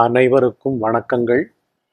அனைவருக்கும் வணக்கங்கள்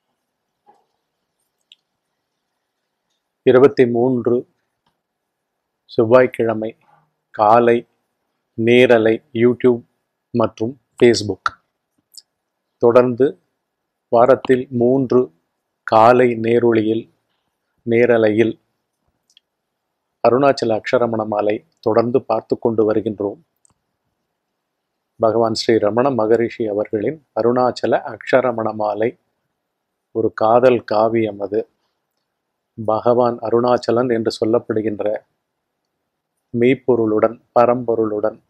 இருபத்தி மூன்று செவ்வாய்க்கிழமை காலை நேரலை யூடியூப் மற்றும் ஃபேஸ்புக் தொடர்ந்து வாரத்தில் மூன்று காலை நேரொளியில் நேரலையில் அருணாச்சல அக்ஷரமண மாலை தொடர்ந்து பார்த்து கொண்டு வருகின்றோம் பகவான் ஸ்ரீ ரமண மகரிஷி அவர்களின் அருணாச்சல அக்ஷரமண மாலை ஒரு காதல் காவியம் அது பகவான் அருணாச்சலன் என்று சொல்லப்படுகின்ற மெய்ப்பொருளுடன் பரம்பொருளுடன்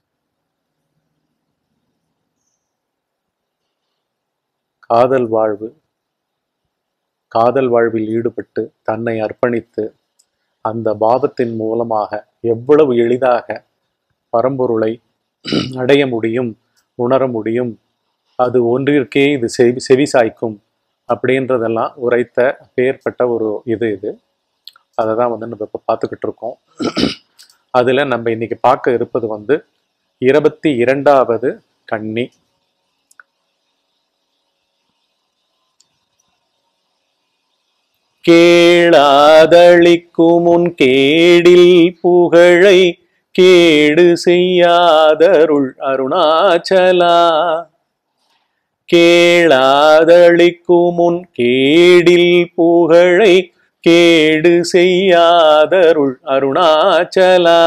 காதல் வாழ்வு காதல் வாழ்வில் ஈடுபட்டு தன்னை அர்ப்பணித்து அந்த பாவத்தின் மூலமாக எவ்வளவு எளிதாக பரம்பொருளை அடைய முடியும் உணர முடியும் அது ஒன்றிற்கே இது செவி செவி சாய்க்கும் அப்படின்றதெல்லாம் உரைத்த பேர்பட்ட ஒரு இது இது அதை தான் வந்து நம்ம இப்போ பார்த்துக்கிட்டு இருக்கோம் அதில் நம்ம இன்னைக்கு பார்க்க இருப்பது வந்து இருபத்தி இரண்டாவது கன்னி கேளாதளிக்கும் உன் கேடில் புகழை கேடு செய்யாதருள் அருணாச்சலா கேளாதளிக்கும் உன் கேடில் புகழை கேடு செய்யாதருள் அருணாச்சலா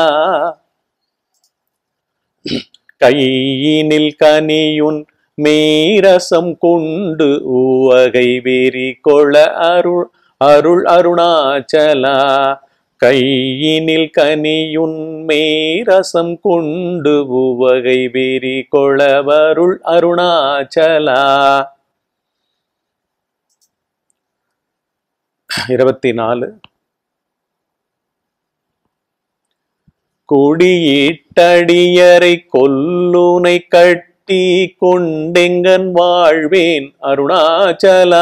கையினில் கனியுன் மேரசம் கொண்டு உவகை வெறி கொள அருள் அருள் அருணாச்சலா கையினில் கனியுன் மேரசம் கொண்டு உவகை வெறி கொளவருள் அருணாச்சலா இருபத்தி நாலு கொடியீட்டடியரை கொல்லுனை கட்டி கொண்டெங்கன் வாழ்வேன் அருணாச்சலா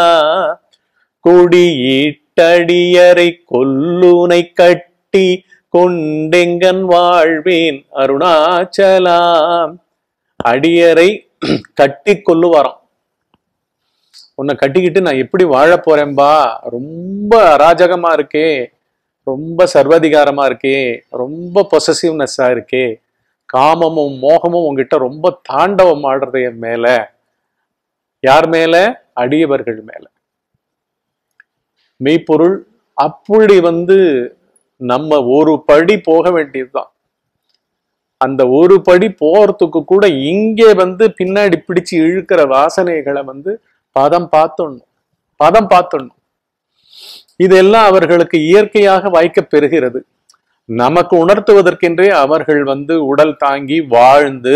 கொடியீட்டடியரை கொல்லுனை கட்டி கொண்டெங்கன் வாழ்வேன் அருணாச்சலா அடியரை கட்டி கொல்லுவாராம் உன்னை கட்டிக்கிட்டு நான் எப்படி வாழ போறேன்பா ரொம்ப அராஜகமா இருக்கே ரொம்ப சர்வதிகாரமா இருக்கே ரொம்ப பொசசிவ்னஸ்ஸா இருக்கே காமமும் மோகமும் உங்ககிட்ட ரொம்ப தாண்டவம் ஆடுறது என் மேல யார் மேல அடியவர்கள் மேல மெய்ப்பொருள் அப்படி வந்து நம்ம ஒரு படி போக வேண்டியதுதான் அந்த ஒரு படி போறதுக்கு கூட இங்கே வந்து பின்னாடி பிடிச்சு இழுக்கிற வாசனைகளை வந்து பதம் பார்த்துடணும் பதம் பார்த்துடணும் இதெல்லாம் அவர்களுக்கு இயற்கையாக வாய்க்க பெறுகிறது நமக்கு உணர்த்துவதற்கென்றே அவர்கள் வந்து உடல் தாங்கி வாழ்ந்து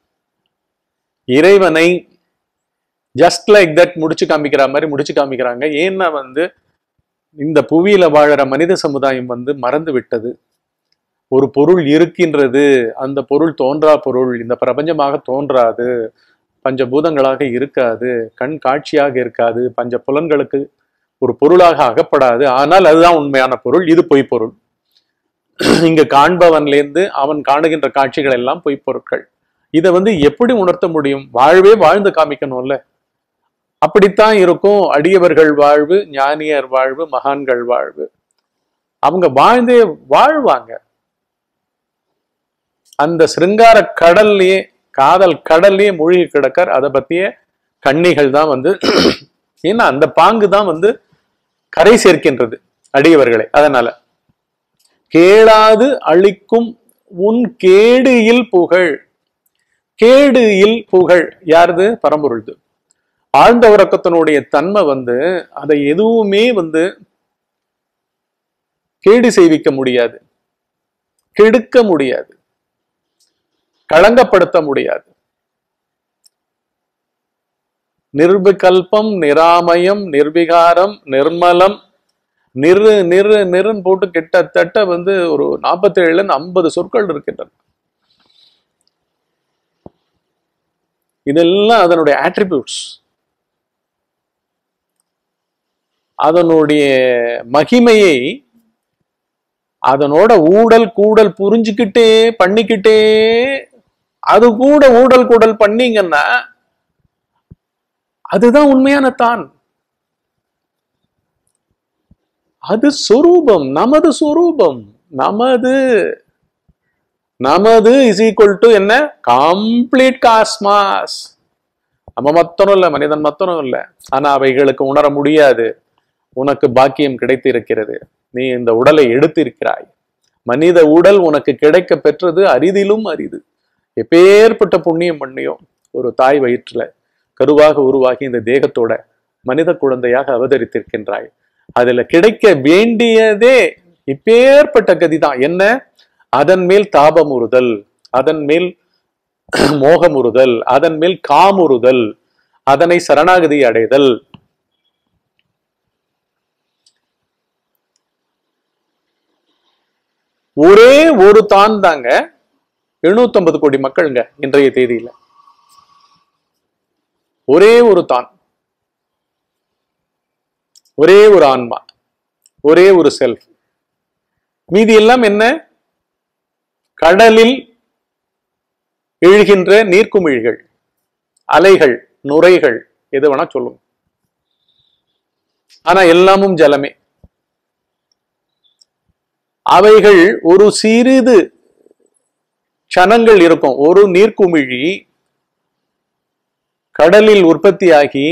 இறைவனை ஜஸ்ட் லைக் தட் முடிச்சு காமிக்கிற மாதிரி முடிச்சு காமிக்கிறாங்க ஏன்னா வந்து இந்த புவியில வாழற மனித சமுதாயம் வந்து மறந்து விட்டது ஒரு பொருள் இருக்கின்றது அந்த பொருள் தோன்றா பொருள் இந்த பிரபஞ்சமாக தோன்றாது பஞ்சபூதங்களாக இருக்காது கண் காட்சியாக இருக்காது பஞ்ச புலன்களுக்கு ஒரு பொருளாக அகப்படாது ஆனால் அதுதான் உண்மையான பொருள் இது பொய் பொருள் இங்க காண்பவன்லேருந்து அவன் காணுகின்ற காட்சிகள் எல்லாம் பொய் பொருட்கள் இதை வந்து எப்படி உணர்த்த முடியும் வாழ்வே வாழ்ந்து காமிக்கணும்ல அப்படித்தான் இருக்கும் அடியவர்கள் வாழ்வு ஞானியர் வாழ்வு மகான்கள் வாழ்வு அவங்க வாழ்ந்தே வாழ்வாங்க அந்த சிருங்கார கடல்லையே காதல் கடல்லையே மூழ்கி கிடக்கர் அதை பத்திய கன்னிகள் தான் வந்து ஏன்னா அந்த பாங்கு தான் வந்து கரை சேர்க்கின்றது அடியவர்களை அதனால கேளாது அழிக்கும் உன் கேடு இல் புகழ் கேடு இல் புகழ் யாருது பரம்பொருள்து ஆழ்ந்த உறக்கத்தினுடைய தன்மை வந்து அதை எதுவுமே வந்து கேடு செய்விக்க முடியாது கெடுக்க முடியாது களங்கப்படுத்த முடியாது நிர்விகல்பம் நிராமயம் நிர்விகாரம் நிர்மலம் நிறு நிறு நிறுன்னு போட்டு கிட்டத்தட்ட வந்து ஒரு நாற்பத்தி ஏழுல இருந்து ஐம்பது சொற்கள் இருக்கின்றன இதெல்லாம் அதனுடைய ஆட்ரிபியூட்ஸ் அதனுடைய மகிமையை அதனோட ஊடல் கூடல் புரிஞ்சுக்கிட்டே பண்ணிக்கிட்டே அது கூட ஊடல் கூடல் பண்ணீங்கன்னா அதுதான் உண்மையான தான் அது சொரூபம் நமது சொரூபம் நமது நமது இஸ் ஈக்குவல் டு என்ன கம்ப்ளீட் காஸ்மாஸ் நம்ம மத்தனும் இல்ல மனிதன் மத்தனும் இல்ல ஆனா அவைகளுக்கு உணர முடியாது உனக்கு பாக்கியம் கிடைத்து இருக்கிறது நீ இந்த உடலை எடுத்திருக்கிறாய் மனித உடல் உனக்கு கிடைக்க பெற்றது அரிதிலும் அரிது எப்பேற்பட்ட புண்ணியம் பண்ணியும் ஒரு தாய் வயிற்றுல கருவாக உருவாகி இந்த தேகத்தோட மனித குழந்தையாக அவதரித்திருக்கின்றாய் அதுல கிடைக்க வேண்டியதே இப்பேற்பட்ட கதிதான் என்ன அதன் மேல் தாபமுறுதல் அதன் மேல் மோகமுறுதல் அதன் மேல் காமுறுதல் அதனை சரணாகதி அடைதல் ஒரே ஒரு தான் தாங்க 750 கோடி மக்களுங்க இன்றைய தேதியில ஒரே ஒரு தான் ஒரே ஒரு ஆன்மா ஒரே ஒரு செல்ஃப் மீதி எல்லாம் என்ன கடலில் எழுகின்ற நீர்க்குமிழ்கள் அலைகள் நுரைகள் எது வேணா சொல்லுங்க ஆனா எல்லாமும் ஜலமே அவைகள் ஒரு சிறிது க்ஷணங்கள் இருக்கும் ஒரு நீர்க்குமிழி கடலில் உற்பத்தியாகி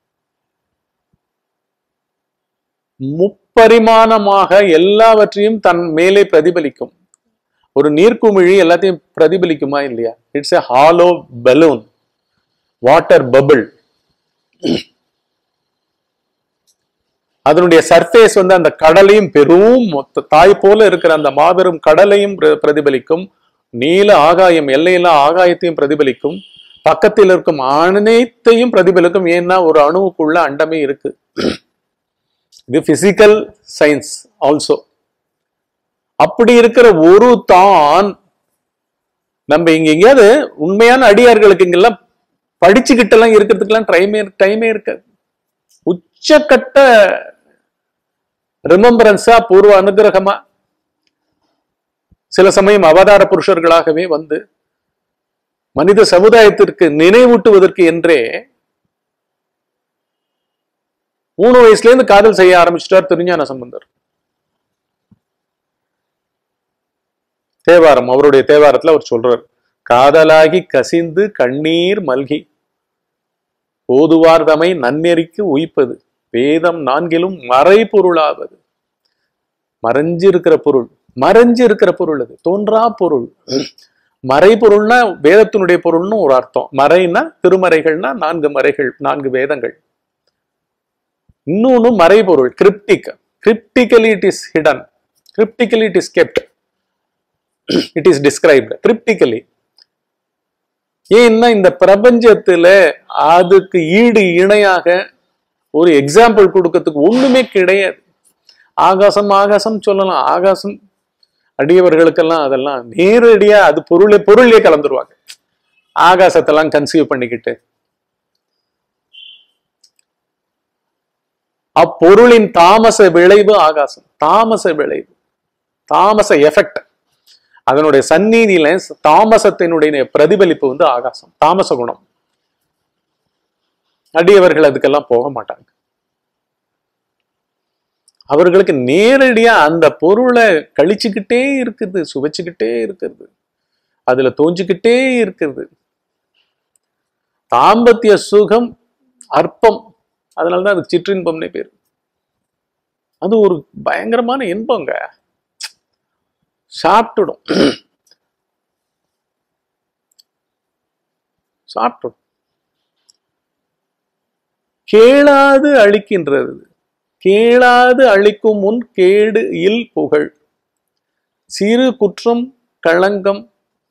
முப்பரிமாணமாக எல்லாவற்றையும் தன் மேலே பிரதிபலிக்கும் ஒரு நீர்க்குமிழி எல்லாத்தையும் பிரதிபலிக்குமா இல்லையா it's a hollow balloon water bubble அதனுடைய சர்ஃபேஸ் வந்து அந்த கடலையும் பெரும் மொத்த தாய் போல இருக்கிற அந்த மாபெரும் கடலையும் பிர- பிரதிபலிக்கும் நீல ஆகாயம் எல்லையில்லா ஆகாயத்தையும் பிரதிபலிக்கும் பக்கத்தில் இருக்கும் அனைத்தையும் பிரதிபலிக்கும் ஏன்னா ஒரு அணுவுக்குள்ள அண்டமே இருக்கு இது பிசிக்கல் சயின்ஸ் ஆல்சோ அப்படி இருக்கிற ஒரு தான் நம்ம இங்க எங்கேயாவது உண்மையான அடியார்களுக்கு இங்கெல்லாம் படிச்சுக்கிட்டு எல்லாம் இருக்கிறதுக்கெல்லாம் டைமே டைமே இருக்காது உச்சக்கட்ட ரிமம்பரன்ஸா பூர்வ அனுகிரகமா சில சமயம் அவதார புருஷர்களாகவே வந்து மனித சமுதாயத்திற்கு நினைவூட்டுவதற்கு என்றே மூணு வயசுல இருந்து காதல் செய்ய ஆரம்பிச்சிட்டார் திருஞான சம்பந்தர் தேவாரம் அவருடைய தேவாரத்துல அவர் சொல்றார் காதலாகி கசிந்து கண்ணீர் மல்கி ஓதுவார்தமை நன்னெறிக்கு உய்ப்பது வேதம் நான்கிலும் மறைபொருளாவது மறைஞ்சு இருக்கிற பொருள் மறைஞ்சு இருக்கிற பொருள் அது தோன்றா பொருள் மறைபொருள்னா வேதத்தினுடைய பொருள்னு ஒரு அர்த்தம் மறைனா திருமறைகள்னா நான்கு மறைகள் நான்கு வேதங்கள் இன்னொன்னு மறைபொருள் cryptic cryptically it is hidden cryptically it is kept it is described cryptically ஏன்னா இந்த பிரபஞ்சத்துல அதுக்கு ஈடு இணையாக ஒரு எக்ஸாம்பிள் கொடுக்கறதுக்கு ஒண்ணுமே கிடையாது ஆகாசம் ஆகாசம் சொல்லலாம் ஆகாசம் அடியவர்களுக்கெல்லாம் அதெல்லாம் நேரடியா அது பொருளே பொருளே கலந்துருவாங்க ஆகாசத்தெல்லாம் கன்சீவ் பண்ணிக்கிட்டு அப்பொருளின் தாமச விளைவு ஆகாசம் தாமச விளைவு தாமச எஃபெக்ட் அதனுடைய சந்நிதியில தாமசத்தினுடைய பிரதிபலிப்பு வந்து ஆகாசம் தாமச குணம் அடியவர்கள் அதுக்கெல்லாம் போக மாட்டாங்க அவர்களுக்கு நேரடியா அந்த பொருளை கழிச்சுக்கிட்டே இருக்குது சுவைச்சுக்கிட்டே இருக்குது அதுல தோஞ்சுக்கிட்டே இருக்குது தாம்பத்திய சுகம் அற்பம் அதனாலதான் அதுக்கு சிற்றின்பம்னே பேர் அது ஒரு பயங்கரமான இன்பங்க சாப்பிட்டுடும் சாப்பிட்டுடும் கேளாது அழிக்கின்றது கேளாது அழிக்கும் முன் கேடு இல் புகழ் சிறு குற்றம் களங்கம்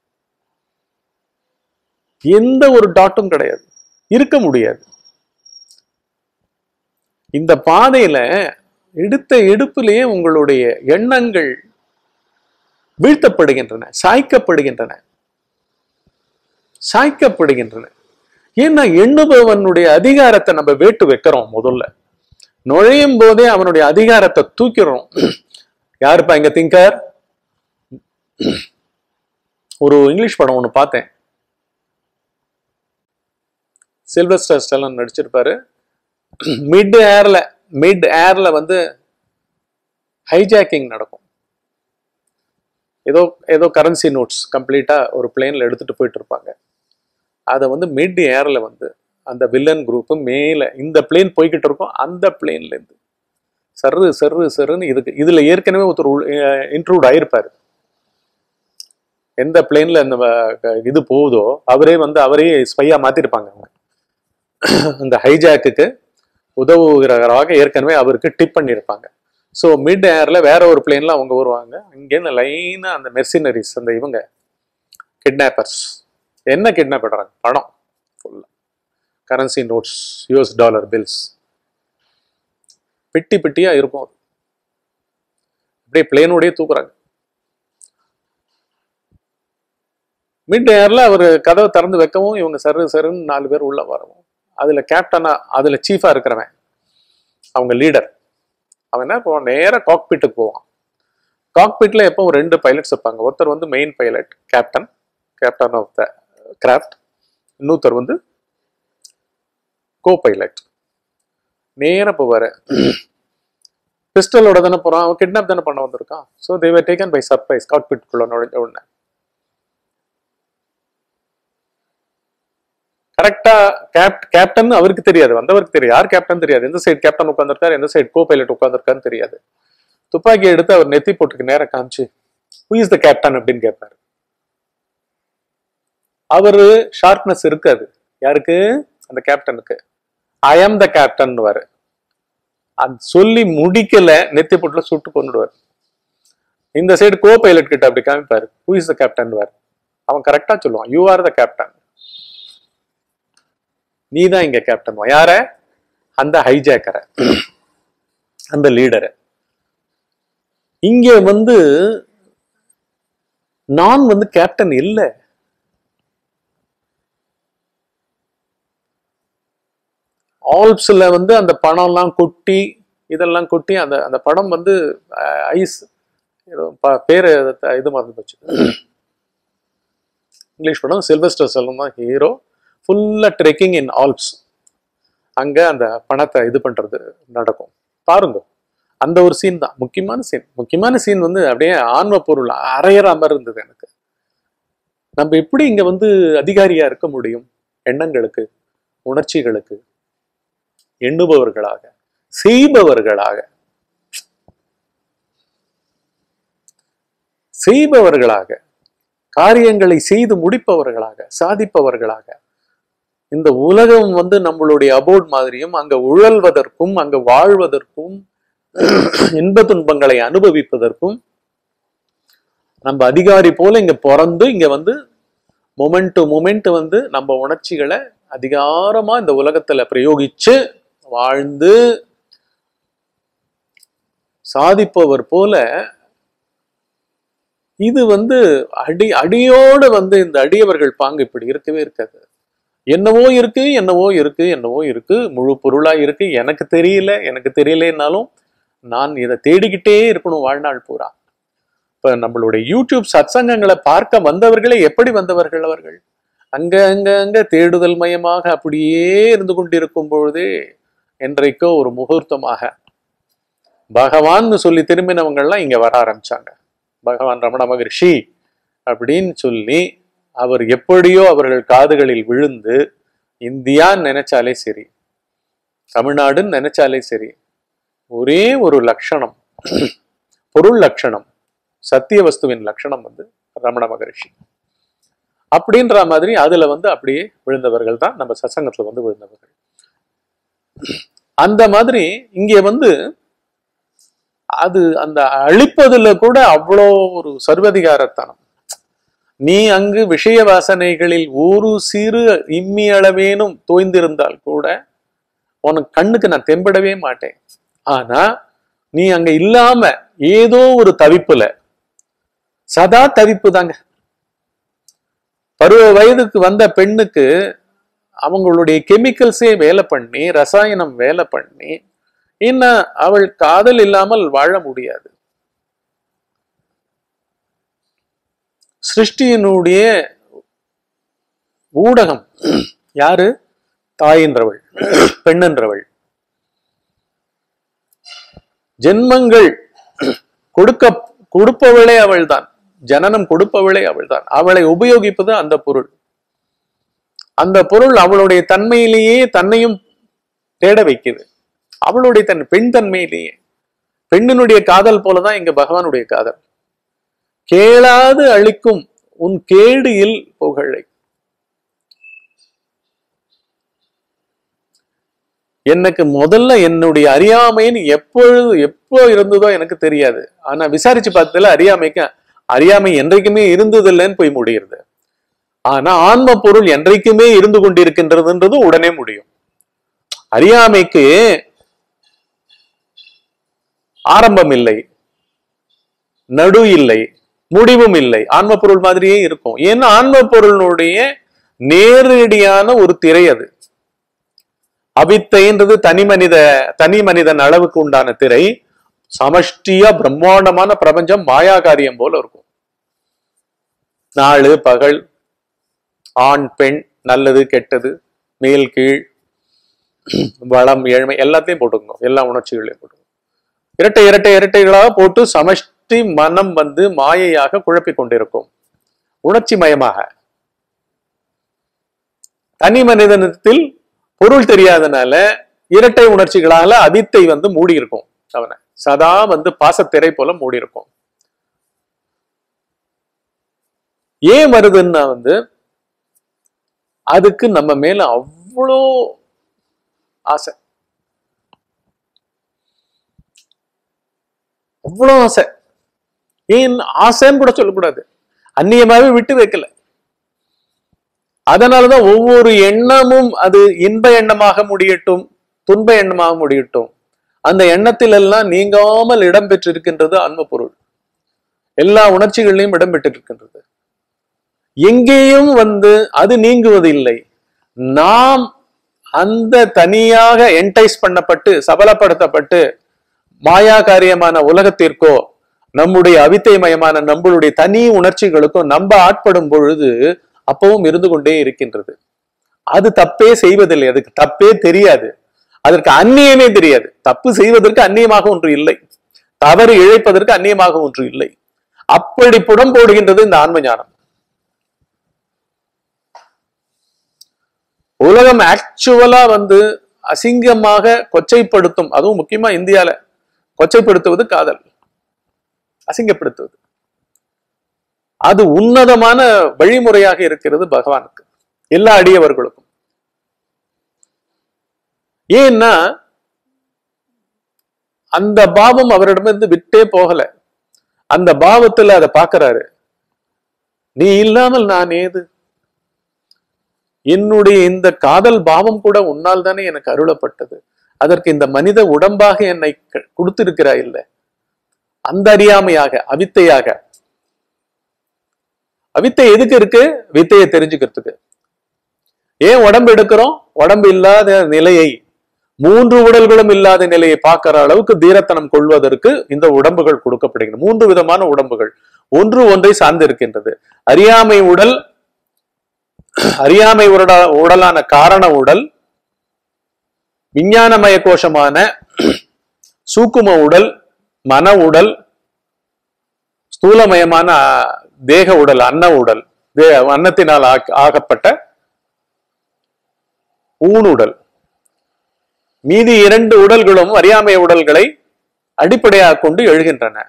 எந்த ஒரு டாட்டும் கிடையாது இருக்க முடியாது இந்த பாதையில எடுத்த எடுப்பிலேயே உங்களுடைய எண்ணங்கள் வீழ்த்தப்படுகின்றன சாய்க்கப்படுகின்றன சாய்க்கப்படுகின்றன ஏன்னா எண்ணுபவனுடைய அதிகாரத்தை நம்ம வேட்டு வைக்கிறோம் முதல்ல நுழையும் போதே அவனுடைய அதிகாரத்தை தூக்கிறோம் யாருப்பா இங்க திங்கர் ஒரு இங்கிலீஷ் படம் ஒண்ணு பார்த்தேன் சில்வஸ்டர் ஸ்டெல்லன் நடிச்சிருப்பாரு மிட் ஏர்ல மிட் ஏர்ல வந்து ஹைஜாக்கிங் நடக்கும் ஏதோ ஏதோ கரன்சி நோட்ஸ் கம்ப்ளீட்டா ஒரு பிளேன்ல எடுத்துட்டு போயிட்டு இருப்பாங்க அதை வந்து மிட் ஏர்ல வந்து அந்த வில்லன் குரூப் மேல இந்த பிளேன் போய்கிட்டு இருக்கும் அந்த பிளேன்ல இருந்து சர்ரு சர்ரு சர்ருன்னு இதுக்கு இதுல ஏற்கனவே ஒருத்தர் இன்க்ளூட் ஆயிருப்பாரு எந்த பிளேன்ல இந்த வ- இது போகுதோ அவரே வந்து அவரே ஸ்பையா மாத்திருப்பாங்க அவங்க அந்த ஹைஜாக்குக்கு உதவுகிறவராக ஏற்கனவே அவருக்கு டிப் பண்ணியிருப்பாங்க ஸோ மிட் ஏர்ல வேற ஒரு பிளேன்ல அவங்க வருவாங்க அங்கேருந்து லைனா அந்த மெர்சினரிஸ் அந்த இவங்க கிட்னாப்பர்ஸ் என்ன கிட்னாப் பண்றாங்க பணம் ஃபுல்லா currency notes US dollar bills பெட்டி பெட்டியா இருக்கும் அது. அப்படியே பிளேனோடயே தூக்குறாங்க மிட் ஏர்ல அவர் கதவை திறந்து வைக்கவும் இவங்க சரு சருன்னு நாலு பேர் உள்ள வரவும் அதுல கேப்டனா அதுல சீஃபா இருக்கிறவன் அவங்க லீடர் அவன் என்ன பண்ணுவான் நேரா காக்பிட்டுக்கு போவான் காக்பிட்ல எப்போ ரெண்டு பைலட்ஸ் இருப்பாங்க ஒருத்தர் வந்து main pilot captain captain of the craft இன்னொருத்தர் வந்து கோ பைலட் நேரா போவாரு பிஸ்டலோட தானே போறான் அவன் கிட்னாப் தானே பண்ண வந்திருக்கான் so they were taken by surprise காக்பிட்குள்ள நுழைஞ்ச உடனே கரெக்டா கேப்ட் கேப்டன் அவருக்கு தெரியாது வந்தவருக்கு தெரியாது யார் கேப்டன் தெரியாது எந்த சைடு கேப்டன் உட்காந்துருக்காரு எந்த சைடு கோ பைலட் உட்காந்துருக்காருன்னு தெரியாது துப்பாக்கி எடுத்து அவர் நெத்தி போட்டுக்கு நேரம் காமிச்சு ஹூ இஸ் த கேப்டன் அப்படின்னு கேட்பாரு அவரு ஷார்ப்னஸ் இருக்காது யாருக்கு அந்த கேப்டனுக்கு ஐ ஆம் த கேப்டன் வாரு அது சொல்லி முடிக்கல நெத்தி போட்டுல சுட்டு கொண்டுடுவார் இந்த சைடு கோ பைலட் கிட்ட அப்படி காமிப்பாரு ஹூ இஸ் த கேப்டன் வாரு அவன் கரெக்டா சொல்லுவான் யூ ஆர் த கேப்டன் நீ தான் இங்க கேப்டன் யார அந்த ஹைஜாக்கரை அந்த லீடரை இங்க வந்து நான் வந்து கேப்டன் இல்ல ஆல்ப்ஸ்ல வந்து அந்த பணம்லாம் கொட்டி இதெல்லாம் கொட்டி அந்த அந்த படம் வந்து ஐஸ் பேரு அது- இது மறந்து போச்சு இங்கிலீஷ் படம் சில்வஸ்டர் செல்லம் தான் ஹீரோ ஃபுல்லா ட்ரெக்கிங் இன் ஆல்ப்ஸ் அங்க அந்த பணத்தை இது பண்றது நடக்கும் பாருங்க அந்த ஒரு சீன் தான் முக்கியமான சீன் முக்கியமான சீன் வந்து அப்படியே ஆன்ம பொருள் அரையற மாதிரி இருந்தது எனக்கு நம்ம எப்படி இங்க வந்து அதிகாரியா இருக்க முடியும் எண்ணங்களுக்கு உணர்ச்சிகளுக்கு எண்ணுபவர்களாக செய்பவர்களாக செய்பவர்களாக காரியங்களை செய்து முடிப்பவர்களாக சாதிப்பவர்களாக இந்த உலகம் வந்து நம்மளுடைய அபோர்ட் மாதிரியும் அங்க உழல்வதற்கும் அங்க வாழ்வதற்கும் இன்ப துன்பங்களை அனுபவிப்பதற்கும் நம்ம அதிகாரி போல இங்க பிறந்து இங்க வந்து மொமெண்ட் டு மொமெண்ட் வந்து நம்ம உணர்ச்சிகளை அதிகாரமா இந்த உலகத்துல பிரயோகிச்சு வாழ்ந்து சாதிப்பவர் போல இது வந்து அடி அடியோடு வந்து இந்த அடியவர்கள் பாங்கு இப்படி இருக்கவே இருக்காது என்னவோ இருக்கு என்னவோ இருக்கு என்னவோ இருக்கு முழு பொருளா இருக்கு எனக்கு தெரியல எனக்கு தெரியலனாலும் நான் இதை தேடிக்கிட்டே இருக்கணும் வாழ்நாள் பூரா இப்ப நம்மளுடைய யூடியூப் சத்சங்கங்களை பார்க்க வந்தவர்களே எப்படி வந்தவர்கள் அவர்கள் அங்க அங்க அங்க தேடுதல் மயமாக அப்படியே இருந்து கொண்டிருக்கும் பொழுதே என்றைக்கோ ஒரு முகூர்த்தமாக பகவான்னு சொல்லி திரும்பினவங்கள்லாம் இங்க வர ஆரம்பிச்சாங்க பகவான் ரமண மகரிஷி அப்படின்னு சொல்லி அவர் எப்படியோ அவர்கள் காதுகளில் விழுந்து இந்தியான்னு நினைச்சாலே சரி தமிழ்நாடுன்னு நினைச்சாலே சரி ஒரே ஒரு லட்சணம் பொருள் லட்சணம் சத்திய வஸ்துவின் லட்சணம் வந்து ரமண மகரிஷி அப்படின்ற மாதிரி அதுல வந்து அப்படியே விழுந்தவர்கள் தான் நம்ம சசங்கத்துல வந்து விழுந்தவர்கள் அந்த மாதிரி இங்கே வந்து அது அந்த அழிப்பதுல கூட அவ்வளோ ஒரு சர்வதிகாரத்தனம் நீ அங்கு விஷய வாசனைகளில் ஒரு சிறு இம்மி அளவேனும் தோய்ந்திருந்தால் கூட உனக்கு கண்ணுக்கு நான் தென்படவே மாட்டேன் ஆனா நீ அங்க இல்லாம ஏதோ ஒரு தவிப்புல சதா தவிப்பு தாங்க பருவ வயதுக்கு வந்த பெண்ணுக்கு அவங்களுடைய கெமிக்கல்ஸே வேலை பண்ணி ரசாயனம் வேலை பண்ணி இன்னும் அவள் காதல் இல்லாமல் வாழ முடியாது சிருஷ்டியினுடைய ஊடகம் யாரு தாய் என்றவள் பெண் என்றவள் ஜென்மங்கள் கொடுக்க கொடுப்பவளே அவள்தான் ஜனனம் கொடுப்பவளே அவள்தான் அவளை உபயோகிப்பது அந்த பொருள் அந்த பொருள் அவளுடைய தன்மையிலேயே தன்னையும் தேட வைக்குது அவளுடைய தன் பெண் தன்மையிலேயே பெண்ணினுடைய காதல் போலதான் இங்க பகவானுடைய காதல் கேளாது அளிக்கும் உன் கேடு இல் புகழை எனக்கு முதல்ல என்னுடைய அறியாமைன்னு எப்பொழுது எப்போ இருந்ததோ எனக்கு தெரியாது ஆனா விசாரிச்சு பார்த்ததுல அறியாமைக்கு அறியாமை என்றைக்குமே இருந்ததில்லைன்னு போய் முடியுது ஆனா ஆன்ம பொருள் என்றைக்குமே இருந்து கொண்டிருக்கின்றதுன்றது உடனே முடியும் அறியாமைக்கு ஆரம்பம் இல்லை நடு இல்லை முடிவும் இல்லை ஆன்ம பொருள் மாதிரியே இருக்கும் ஏன்னா ஆன்ம பொருளினுடைய நேரடியான ஒரு திரை அது அவித்தைன்றது தனி மனித தனி மனிதன் அளவுக்கு உண்டான திரை சமஷ்டியா பிரம்மாண்டமான பிரபஞ்சம் மாயாகாரியம் போல இருக்கும் நாலு பகல் ஆண் பெண் நல்லது கெட்டது மேல் கீழ் வளம் ஏழ்மை எல்லாத்தையும் போட்டுக்கணும் எல்லா உணர்ச்சிகளையும் போட்டுக்கணும் இரட்டை இரட்டை இரட்டைகளாக போட்டு சமஷ்டி மனம் வந்து மாயையாக குழப்பிக் கொண்டிருக்கும் உணர்ச்சி மயமாக தனி மனிதனத்தில் பொருள் தெரியாதனால இரட்டை உணர்ச்சிகளால அவித்தை வந்து மூடி இருக்கும் அவனை சதா வந்து பாசத்திரை போல மூடி இருக்கும் ஏன் வருதுன்னா வந்து அதுக்கு நம்ம மேல அவ்வளோ ஆசை அவ்வளோ ஆசை ஏன் ஆசைன்னு கூட சொல்லக்கூடாது அந்நியமாவே விட்டு வைக்கல அதனாலதான் ஒவ்வொரு எண்ணமும் அது இன்ப எண்ணமாக முடியட்டும் துன்ப எண்ணமாக முடியட்டும் அந்த எண்ணத்தில் எல்லாம் நீங்காமல் இடம் பெற்றிருக்கின்றது அன்பு பொருள் எல்லா உணர்ச்சிகளிலும் இடம் பெற்றிருக்கின்றது எங்கேயும் வந்து அது நீங்குவது இல்லை நாம் அந்த தனியாக என்டைஸ் பண்ணப்பட்டு சபலப்படுத்தப்பட்டு மாயா காரியமான உலகத்திற்கோ நம்முடைய அவித்தைமயமான நம்மளுடைய தனி உணர்ச்சிகளுக்கும் நம்ப ஆட்படும் பொழுது அப்பவும் இருந்து கொண்டே இருக்கின்றது அது தப்பே செய்வதில்லை அதுக்கு தப்பே தெரியாது அதற்கு அந்நியமே தெரியாது தப்பு செய்வதற்கு அந்நியமாக ஒன்று இல்லை தவறு இழைப்பதற்கு அந்நியமாக ஒன்று இல்லை அப்படி புடம் போடுகின்றது இந்த ஆன்ம ஞானம் உலகம் ஆக்சுவலா வந்து அசிங்கமாக கொச்சைப்படுத்தும் அதுவும் முக்கியமா இந்தியால கொச்சைப்படுத்துவது காதல் அசிங்கப்படுத்துவது அது உன்னதமான வழிமுறையாக இருக்கிறது பகவானுக்கு எல்லா அடியவர்களுக்கும் ஏன்னா அந்த பாவம் அவரிடமிருந்து விட்டே போகல அந்த பாவத்துல அதை பாக்குறாரு நீ இல்லாமல் நான் ஏது என்னுடைய இந்த காதல் பாவம் கூட உன்னால் தானே எனக்கு அருளப்பட்டது அதற்கு இந்த மனித உடம்பாக என்னை க- கொடுத்திருக்கிறாய் இல்லை அந்த அறியாமையாக அவித்தையாக அவித்தை எதுக்கு இருக்கு வித்தையை தெரிஞ்சுக்கிறதுக்கு ஏன் உடம்பு எடுக்கிறோம் உடம்பு இல்லாத நிலையை மூன்று உடல்களும் இல்லாத நிலையை பார்க்கிற அளவுக்கு தீரத்தனம் கொள்வதற்கு இந்த உடம்புகள் கொடுக்கப்படுகின்றன மூன்று விதமான உடம்புகள் ஒன்று ஒன்றை சார்ந்து இருக்கின்றது அறியாமை உடல் அறியாமை உடலா உடலான காரண உடல் விஞ்ஞானமய கோஷமான சூக்கும உடல் மன உடல் ஸ்தூலமயமான அஹ், தேக உடல் அன்ன உடல் தே- அன்னத்தினால் ஆக்க- ஆகப்பட்ட ஊனுடல் மீதி இரண்டு உடல்களும் அறியாமை உடல்களை அடிப்படையாக கொண்டு எழுகின்றன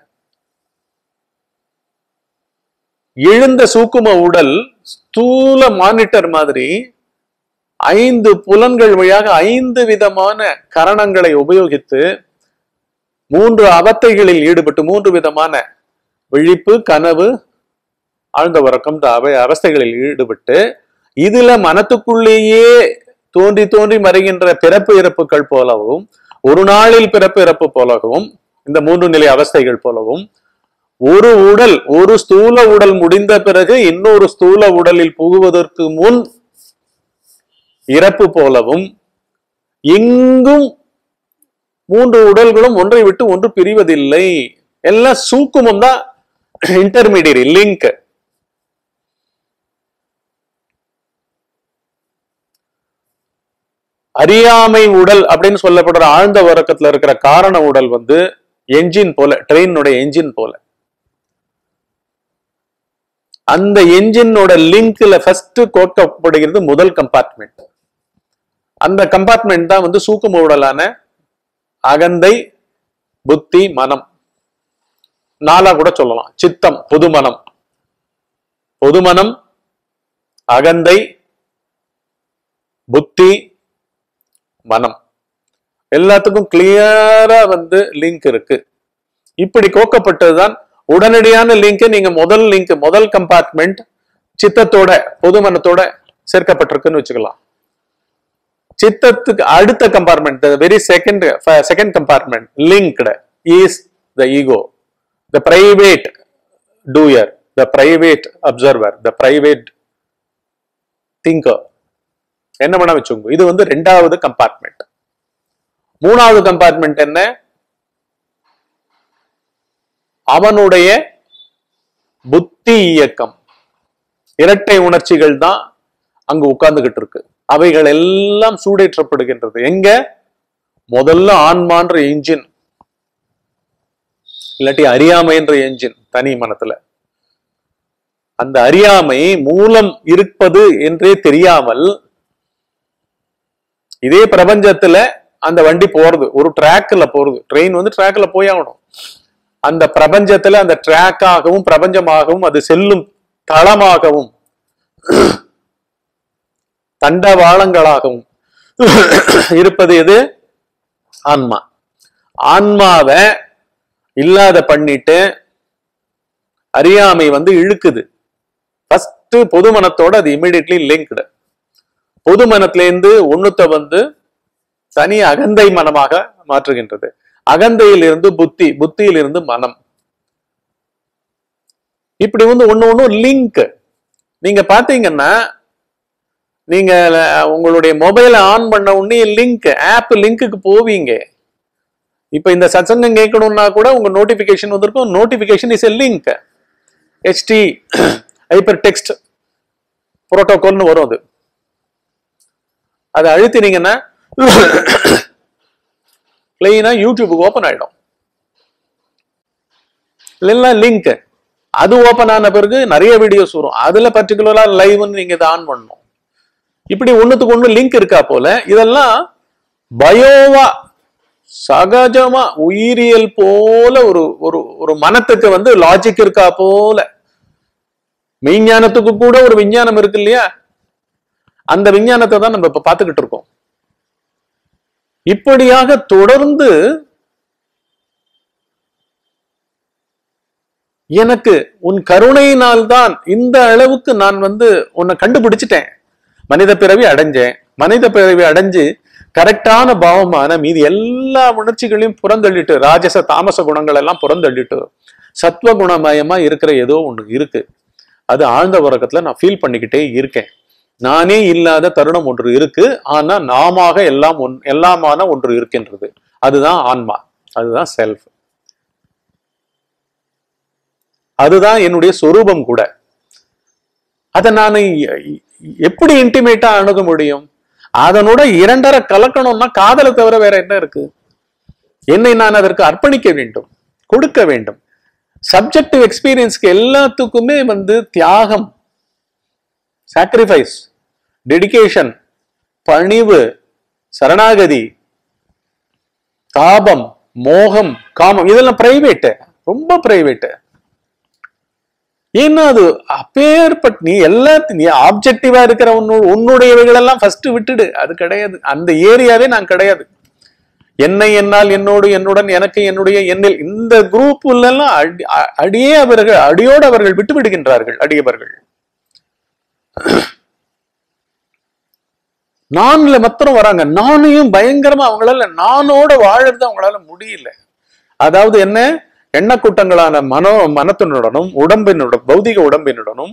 எழுந்த சூக்கும உடல் ஸ்தூல மானிட்டர் மாதிரி ஐந்து புலன்கள் வழியாக ஐந்து விதமான கரணங்களை உபயோகித்து மூன்று அவத்தைகளில் ஈடுபட்டு மூன்று விதமான விழிப்பு கனவு ஆழ்ந்த உறக்கம் அவை அவஸ்தைகளில் ஈடுபட்டு இதுல மனத்துக்குள்ளேயே தோன்றி தோன்றி மறைகின்ற பிறப்பு இறப்புகள் போலவும் ஒரு நாளில் பிறப்பு இறப்பு போலவும் இந்த மூன்று நிலை அவஸ்தைகள் போலவும் ஒரு உடல் ஒரு ஸ்தூல உடல் முடிந்த பிறகு இன்னொரு ஸ்தூல உடலில் புகுவதற்கு முன் இறப்பு போலவும் எங்கும் மூன்று உடல்களும் ஒன்றை விட்டு ஒன்று பிரிவதில்லை எல்லாம் சூக்குமம் தான் இன்டர்மீடியரி லிங்க் அறியாமை உடல் அப்படின்னு சொல்லப்படுற ஆழ்ந்த உறக்கத்துல இருக்கிற காரண உடல் வந்து என்ஜின் போல ட்ரெயினுடைய என்ஜின் போல அந்த என்ஜினோட லிங்க்ல ஃபர்ஸ்ட் கோர்க்கப்படுகிறது முதல் கம்பார்ட்மெண்ட் அந்த கம்பார்ட்மெண்ட் தான் வந்து சூக்கும உடலான அகந்தை புத்தி மனம் நாலா கூட சொல்லலாம் சித்தம் பொதுமனம் பொதுமனம் அகந்தை புத்தி மனம் எல்லாத்துக்கும் கிளியரா வந்து லிங்க் இருக்கு இப்படி கோக்கப்பட்டதுதான் உடனடியான லிங்க் நீங்க முதல் லிங்க் முதல் கம்பார்ட்மெண்ட் சித்தத்தோட பொதுமனத்தோட சேர்க்கப்பட்டிருக்குன்னு வச்சுக்கலாம் சித்தத்துக்கு அடுத்த compartment very second second compartment linked is the ego the private doer the private observer the private thinker என்ன பண்ண வச்சுக்கோங்க இது வந்து ரெண்டாவது கம்பார்ட்மெண்ட் மூணாவது கம்பார்ட்மெண்ட் என்ன அவனுடைய புத்தி இயக்கம் இரட்டை உணர்ச்சிகள் தான் அங்கு உட்கார்ந்துகிட்டு இருக்கு அவைகள் எல்லாம் சூடேற்றப்படுகின்றது எங்க முதல்ல ஆன்மான்ற என்ஜின் இல்லாட்டி அறியாமைன்ற என்ஜின் தனி மனத்துல அந்த அறியாமை மூலம் இருப்பது என்றே தெரியாமல் இதே பிரபஞ்சத்துல அந்த வண்டி போறது ஒரு ட்ராக்ல போறது ட்ரெயின் வந்து ட்ராக்ல போயாகணும் அந்த பிரபஞ்சத்துல அந்த ட்ராக்காகவும் பிரபஞ்சமாகவும் அது செல்லும் தளமாகவும் தண்டவாளங்களாகவும் இருப்பது எது ஆன்மா ஆன்மாவை இல்லாத பண்ணிட்டு அறியாமை வந்து இழுக்குது ஃபர்ஸ்ட் பொதுமனத்தோட அது இமிடியட்லி லிங்க்டு பொதுமனத்திலேருந்து ஒண்ணுத்த வந்து தனி அகந்தை மனமாக மாற்றுகின்றது அகந்தையிலிருந்து புத்தி புத்தியிலிருந்து மனம் இப்படி வந்து ஒண்ணு ஒண்ணு லிங்க் நீங்க பாத்தீங்கன்னா நீங்க உங்களுடைய மொபைலை ஆன் பண்ண உடனே லிங்க் ஆப் லிங்க்குக்கு போவீங்க இப்ப இந்த சத்சங்கம் கேட்கணும்னா கூட உங்க நோட்டிபிகேஷன் வந்திருக்கும் notification is a link HT hyper text புரோட்டோகால்னு வரும் அது அதை அழுத்தினீங்கன்னா பிளெயினா யூடியூபுக்கு ஓப்பன் ஆயிடும் இல்லைன்னா லிங்க் அது ஓப்பன் ஆன பிறகு நிறைய வீடியோஸ் வரும் அதுல பர்டிகுலரா லைவ்னு நீங்க இதை ஆன் பண்ணணும் இப்படி ஒண்ணுத்துக்கு ஒண்ணு லிங்க் இருக்கா போல இதெல்லாம் பயோவா சகஜமா உயிரியல் போல ஒரு ஒரு ஒரு மனத்துக்கு வந்து லாஜிக் இருக்கா போல மெய்ஞானத்துக்கு கூட ஒரு விஞ்ஞானம் இருக்கு இல்லையா அந்த விஞ்ஞானத்தை தான் நம்ம இப்ப பார்த்துக்கிட்டு இருக்கோம் இப்படியாக தொடர்ந்து எனக்கு உன் கருணையினால் தான் இந்த அளவுக்கு நான் வந்து உன்னை கண்டுபிடிச்சிட்டேன் மனித பிறவி அடைஞ்சேன் மனித பிறவி அடைஞ்சு கரெக்டான பாவமான மீதி எல்லா உணர்ச்சிகளையும் புறந்தள்ளிட்டு ராஜச தாமச குணங்கள் எல்லாம் புறந்தள்ளிட்டு சத்வ குணமயமா இருக்கிற ஏதோ ஒண்ணு இருக்கு அது ஆழ்ந்த உறக்கத்துல நான் ஃபீல் பண்ணிக்கிட்டே இருக்கேன் நானே இல்லாத தருணம் ஒன்று இருக்கு ஆனா நாமாக எல்லாம் ஒன் எல்லாமான ஒன்று இருக்கின்றது அதுதான் ஆன்மா அதுதான் செல்ஃப் அதுதான் என்னுடைய சொரூபம் கூட அதை நான் எப்படி இன்டிமேட்டா அணுக முடியும் அதனோட இரண்டரை கலக்கணும்னா காதலை தவிர வேற என்ன இருக்கு என்னை நான் அதற்கு அர்ப்பணிக்க வேண்டும் கொடுக்க வேண்டும் சப்ஜெக்டிவ் எக்ஸ்பீரியன்ஸ்க்கு எல்லாத்துக்குமே வந்து தியாகம் சாக்ரிஃபைஸ் டெடிகேஷன் பணிவு சரணாகதி தாபம் மோகம் காமம் இதெல்லாம் பிரைவேட்டு ரொம்ப பிரைவேட்டு ஏன்னா அது அப்பேற்பட் நீ எல்லாத்தையும் நீ ஆப்ஜெக்டிவா இருக்கிற உன்னு உன்னுடையவைகள் எல்லாம் ஃபர்ஸ்ட் விட்டுடு அது கிடையாது அந்த ஏரியாவே நான் கிடையாது என்னை என்னால் என்னோடு என்னுடன் எனக்கு என்னுடைய என்னில் இந்த குரூப்ல எல்லாம் அடி அ- அடியே அவர்கள் அடியோடு அவர்கள் விட்டு விடுகின்றார்கள் அடியவர்கள் நான்ல மாத்திரம் வராங்க நானையும் பயங்கரமா அவங்களால நானோட வாழறது அவங்களால முடியல அதாவது என்ன எண்ணக்கூட்டங்களான மனோ மனத்தினுடனும் உடம்பினுடன் பௌதிக உடம்பினுடனும்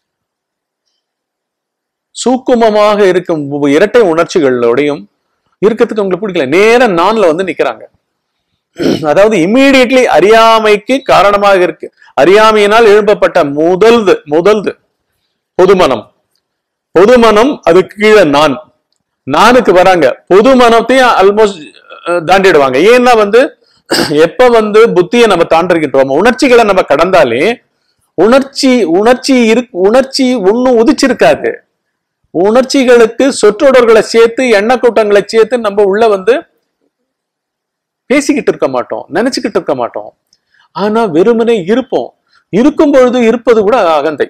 சூக்குமமாக இருக்கும் உ- இரட்டை உணர்ச்சிகளோடையும் இருக்கிறதுக்கு உங்களுக்கு பிடிக்கல நேரா நான்ல வந்து நிக்கிறாங்க அதாவது இம்மீடியட்லி அறியாமைக்கு காரணமாக இருக்கு அறியாமையினால் எழுப்பப்பட்ட முதல்து முதல்து பொதுமனம் பொதுமனம் அதுக்கு கீழே நான் நானுக்கு வராங்க பொது மனத்தையும் ஆல்மோஸ்ட் தாண்டிடுவாங்க ஏன்னா வந்து எப்ப வந்து புத்தியை நம்ம தாண்டிருக்கின்றோமோ உணர்ச்சிகளை நம்ம கடந்தாலே உணர்ச்சி உணர்ச்சி இரு உணர்ச்சி ஒன்னும் உதிச்சிருக்காது உணர்ச்சிகளுக்கு சொற்றொடர்களை சேர்த்து எண்ண கூட்டங்களை சேர்த்து நம்ம உள்ள வந்து பேசிக்கிட்டு இருக்க மாட்டோம் நினைச்சுக்கிட்டு இருக்க மாட்டோம் ஆனா வெறுமனே இருப்போம் இருக்கும் பொழுது இருப்பது கூட அகந்தை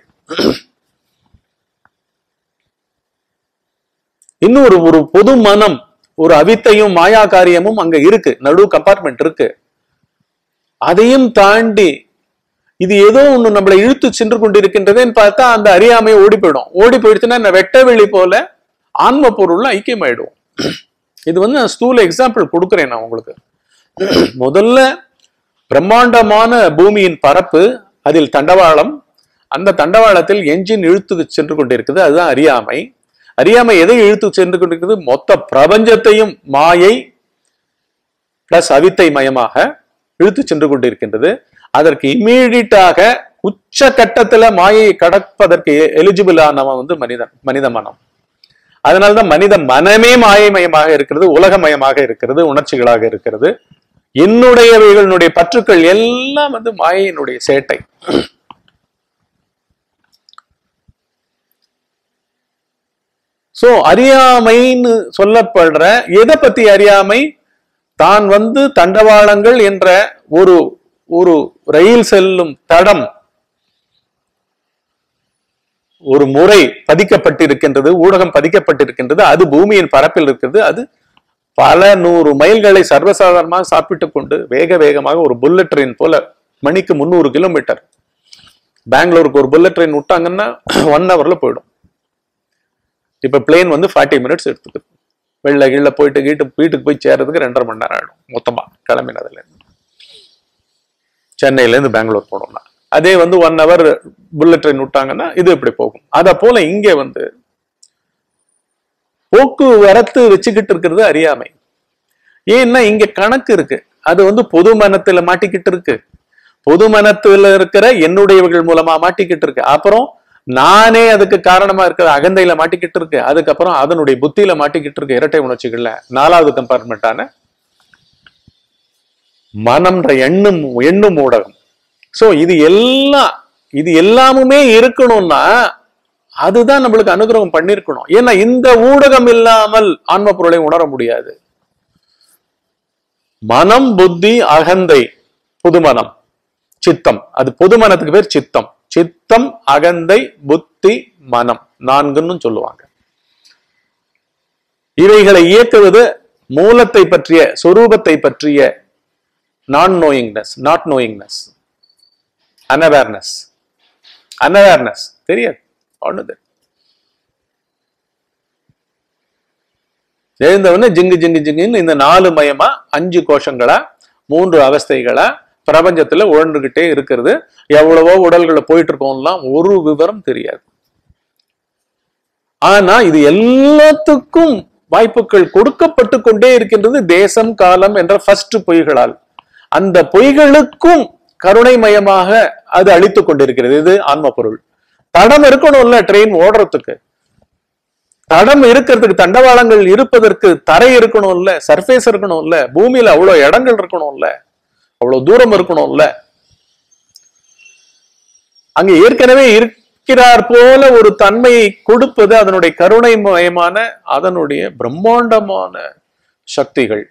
இன்னும் ஒரு ஒரு பொது மனம் ஒரு அவித்தையும் மாயா காரியமும் அங்க இருக்கு நடு கம்பார்ட்மெண்ட் இருக்கு அதையும் தாண்டி இது ஏதோ ஒண்ணு நம்மளை இழுத்து சென்று கொண்டிருக்கின்றதுன்னு பார்த்தா அந்த அறியாமை ஓடி போயிடும் ஓடி போயிடுச்சுன்னா இந்த வெட்ட வெளி போல ஆன்ம பொருள்ல ஐக்கியமாயிடும் இது வந்து நான் ஸ்தூல எக்ஸாம்பிள் கொடுக்குறேன் நான் உங்களுக்கு முதல்ல பிரம்மாண்டமான பூமியின் பரப்பு அதில் தண்டவாளம் அந்த தண்டவாளத்தில் என்ஜின் இழுத்து சென்று கொண்டிருக்குது அதுதான் அறியாமை அறியாமை எதை இழுத்து சென்று கொண்டிருக்கிறது மொத்த பிரபஞ்சத்தையும் மாயை பிளஸ் அவித்தை மயமாக இழுத்து சென்று கொண்டிருக்கின்றது அதற்கு இம்மீடியட்டாக உச்ச கட்டத்துல மாயையை கடப்பதற்கு எலிஜிபிள் ஆனவன் வந்து மனிதன் மனித மனம் அதனால்தான் மனித மனமே மாயமயமாக இருக்கிறது உலகமயமாக இருக்கிறது உணர்ச்சிகளாக இருக்கிறது என்னுடையவைகளுடைய பற்றுக்கள் எல்லாம் வந்து மாயையினுடைய சேட்டை சோ அறியாமைன்னு சொல்லப்படுற எதை பத்தி அறியாமை தான் வந்து தண்டவாளங்கள் என்ற ஒரு ஒரு ரயில் செல்லும் தடம் ஒரு முறை பதிக்கப்பட்டிருக்கின்றது ஊடகம் பதிக்கப்பட்டிருக்கின்றது அது பூமியின் பரப்பில் இருக்கிறது அது பல நூறு மைல்களை சர்வசாதாரணமாக சாப்பிட்டு கொண்டு வேக வேகமாக ஒரு புல்லட் ட்ரெயின் போல மணிக்கு முந்நூறு கிலோமீட்டர் பெங்களூருக்கு ஒரு புல்லட் ட்ரெயின் விட்டாங்கன்னா ஒன் ஹவர்ல போயிடும் இப்ப பிளேன் வந்து ஃபார்ட்டி மினிட்ஸ் எடுத்துக்குது வெள்ள கீழ போயிட்டு கீட்டு வீட்டுக்கு போய் சேர்றதுக்கு ரெண்டரை மணி நேரம் ஆயிடும் மொத்தமா கிளம்பினதுல இருந்து சென்னையில இருந்து பெங்களூர் போனோம்னா அதே வந்து ஒன் ஹவர் புல்லட் ட்ரெயின் விட்டாங்கன்னா இது இப்படி போகும் அத போல இங்கே வந்து போக்குவரத்து வச்சுக்கிட்டு இருக்கிறது அறியாமை ஏன்னா இங்க கணக்கு இருக்கு அது வந்து பொது மனத்துல மாட்டிக்கிட்டு இருக்கு பொது மனத்துல இருக்கிற என்னுடையவர்கள் மூலமா மாட்டிக்கிட்டு இருக்கு அப்புறம் நானே அதுக்கு காரணமா இருக்கிற அகந்தையில மாட்டிக்கிட்டு இருக்கு அதுக்கப்புறம் அதனுடைய புத்தியில மாட்டிக்கிட்டு இருக்கு இரட்டை உணர்ச்சிகள்ல நாலாவது கம்பார்ட்மெண்டான மனம்ன்ற எண்ணும் எண்ணும் ஊடகம் சோ இது எல்லாம் இது எல்லாமுமே இருக்கணும்னா அதுதான் நம்மளுக்கு அனுகிரகம் பண்ணிருக்கணும் ஏன்னா இந்த ஊடகம் இல்லாமல் ஆன்ம பொருளை உணர முடியாது மனம் புத்தி அகந்தை புதுமனம் சித்தம் அது பொதுமனத்துக்கு பேர் சித்தம் சித்தம் அகந்தை புத்தி மனம் நான்குன்னு சொல்லுவாங்க இவைகளை இயக்குவது மூலத்தை பற்றிய சொரூபத்தை பற்றிய நான் நோயிங்னஸ் நாட் நோயிங்னஸ் அன்அவேர்னஸ் அன்அவேர்னஸ் தெரியாது ஒண்ணுது எழுந்தவொடனே ஜிங்கு ஜிங்கு ஜிங்குன்னு இந்த நாலு மயமா அஞ்சு கோஷங்களா மூன்று அவஸ்தைகளா பிரபஞ்சத்துல உழண்டுகிட்டே இருக்கிறது எவ்வளவோ உடல்களை போயிட்டு இருக்கோம்லாம் ஒரு விவரம் தெரியாது ஆனா இது எல்லாத்துக்கும் வாய்ப்புகள் கொடுக்கப்பட்டு கொண்டே இருக்கின்றது தேசம் காலம் என்ற ஃபர்ஸ்ட் பொய்களால் அந்த பொய்களுக்கும் கருணைமயமாக அது அழித்துக் கொண்டிருக்கிறது இது ஆன்ம பொருள் தடம் இருக்கணும்ல ட்ரெயின் ஓடுறதுக்கு தடம் இருக்கிறதுக்கு தண்டவாளங்கள் இருப்பதற்கு தரை இருக்கணும்ல சர்ஃபேஸ் இருக்கணும்ல பூமியில அவ்வளவு இடங்கள் இருக்கணும்ல அவ்வளவு தூரம் இருக்கணும்ல அங்க ஏற்கனவே இருக்கிறார் போல ஒரு தன்மையை கொடுப்பது அதனுடைய கருணைமயமான அதனுடைய பிரம்மாண்டமான சக்திகள்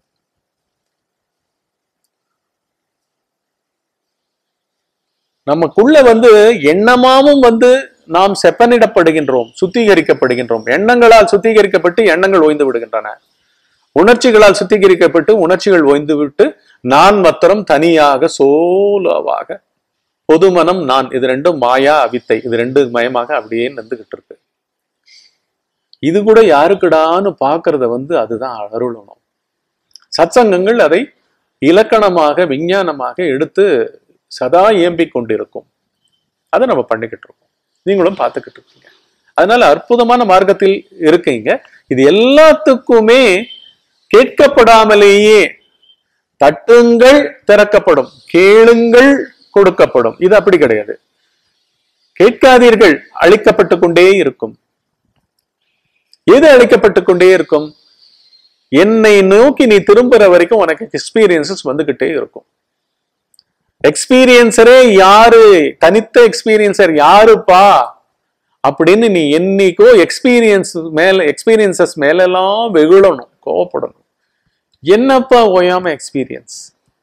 நமக்குள்ள வந்து எண்ணமாவும் வந்து நாம் செப்பனிடப்படுகின்றோம் சுத்திகரிக்கப்படுகின்றோம் எண்ணங்களால் சுத்திகரிக்கப்பட்டு எண்ணங்கள் ஓய்ந்து விடுகின்றன உணர்ச்சிகளால் சுத்திகரிக்கப்பட்டு உணர்ச்சிகள் ஓய்ந்து விட்டு நான் மாத்திரம் தனியாக சோலோவாக பொதுமனம் நான் இது ரெண்டும் மாயா அவித்தை இது ரெண்டு மயமாக அப்படியே நின்றுகிட்டு இருக்கு இது கூட யாருக்குடான்னு பாக்குறத வந்து அதுதான் அருளணும் சத்சங்கங்கள் அதை இலக்கணமாக விஞ்ஞானமாக எடுத்து சதா இயம்பிக் கொண்டிருக்கும் அதை நம்ம பண்ணிக்கிட்டு இருக்கோம் நீங்களும் பார்த்துக்கிட்டு இருக்கீங்க அதனால அற்புதமான மார்க்கத்தில் இருக்கீங்க இது எல்லாத்துக்குமே கேட்கப்படாமலேயே தட்டுங்கள் திறக்கப்படும் கேளுங்கள் கொடுக்கப்படும் இது அப்படி கிடையாது கேட்காதீர்கள் அழிக்கப்பட்டு கொண்டே இருக்கும் எது அழிக்கப்பட்டு கொண்டே இருக்கும் என்னை நோக்கி நீ திரும்புற வரைக்கும் உனக்கு எக்ஸ்பீரியன்சஸ் வந்துகிட்டே இருக்கும் எக்ஸ்பீரியன்சரே யாரு தனித்த எக்ஸ்பீரியன்சர் யாருப்பா அப்படின்னு நீ என்னைக்கோ எக்ஸ்பீரியன்ஸ் மேல எக்ஸ்பீரியன்சஸ் மேலெல்லாம் வெகுளணும் கோவப்படணும் என்னப்பா ஓயாம எக்ஸ்பீரியன்ஸ்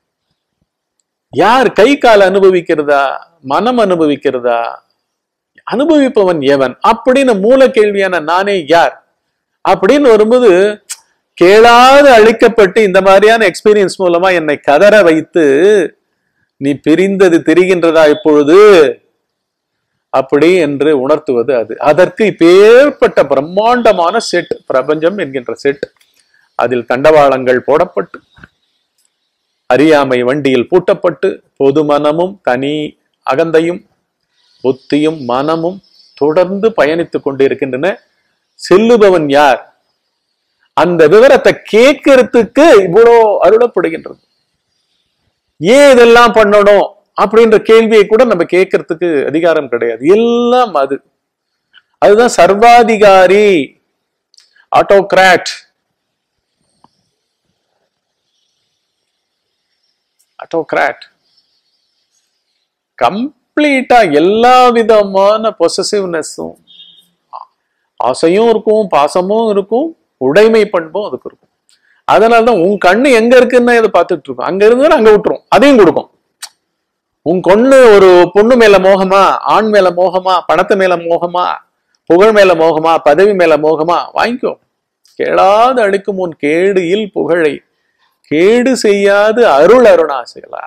யார் கை கால் அனுபவிக்கிறதா மனம் அனுபவிக்கிறதா அனுபவிப்பவன் எவன் அப்படின்னு மூல கேள்வியான நானே யார் அப்படின்னு வரும்போது கேளாது அழிக்கப்பட்டு இந்த மாதிரியான எக்ஸ்பீரியன்ஸ் மூலமா என்னை கதற வைத்து நீ பிரிந்தது தெரிகின்றதா இப்பொழுது அப்படி என்று உணர்த்துவது அது அதற்கு இப்பேற்பட்ட பிரம்மாண்டமான செட் பிரபஞ்சம் என்கின்ற செட் அதில் தண்டவாளங்கள் போடப்பட்டு அறியாமை வண்டியில் பூட்டப்பட்டு பொது மனமும் தனி அகந்தையும் புத்தியும் மனமும் தொடர்ந்து பயணித்துக் கொண்டிருக்கின்றன செல்லுபவன் யார் அந்த விவரத்தை கேட்கறதுக்கு இவ்வளோ அருளப்படுகின்றது ஏன் இதெல்லாம் பண்ணணும் அப்படின்ற கேள்வியை கூட நம்ம கேட்கறதுக்கு அதிகாரம் கிடையாது எல்லாம் அது அதுதான் சர்வாதிகாரி ஆட்டோகிராட் ஆட்டோகிராட் கம்ப்ளீட்டா எல்லா விதமான பொசசிவ்னஸும் ஆசையும் இருக்கும் பாசமும் இருக்கும் உடைமை பண்பும் அதுக்கு இருக்கும் அதனாலதான் உன் கண்ணு எங்க இருக்குன்னு இதை பார்த்துட்டு இருக்கும் அங்க இருந்தாலும் அங்க விட்டுரும் அதையும் கொடுக்கும் உன் கொண்ணு ஒரு பொண்ணு மேல மோகமா ஆண் மேல மோகமா பணத்து மேல மோகமா புகழ் மேல மோகமா பதவி மேல மோகமா வாங்கிக்கோ கேளாது அழிக்கும் உன் கேடு இல் புகழை கேடு செய்யாது அருள் அருணாசைகளா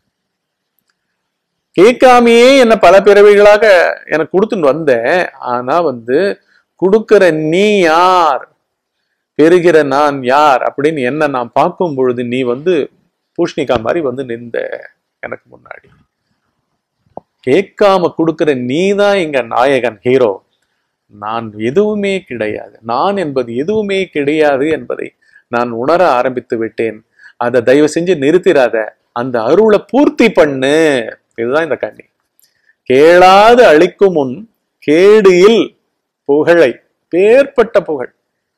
கேட்காமையே என்ன பல பிறவிகளாக எனக்கு கொடுத்துட்டு வந்தேன் ஆனா வந்து கொடுக்கிற நீ யார் பெறுகிற நான் யார் அப்படின்னு என்ன நான் பார்க்கும் பொழுது நீ வந்து பூஷ்ணிகா மாதிரி வந்து நின்ற எனக்கு முன்னாடி கேட்காம கொடுக்கிற நீ தான் இங்க நாயகன் ஹீரோ நான் எதுவுமே கிடையாது நான் என்பது எதுவுமே கிடையாது என்பதை நான் உணர ஆரம்பித்து விட்டேன் அதை தயவு செஞ்சு நிறுத்திராத அந்த அருளை பூர்த்தி பண்ணு இதுதான் இந்த கண்ணி கேளாது அழிக்கும் முன் கேடு இல் புகழை பேர்பட்ட புகழ்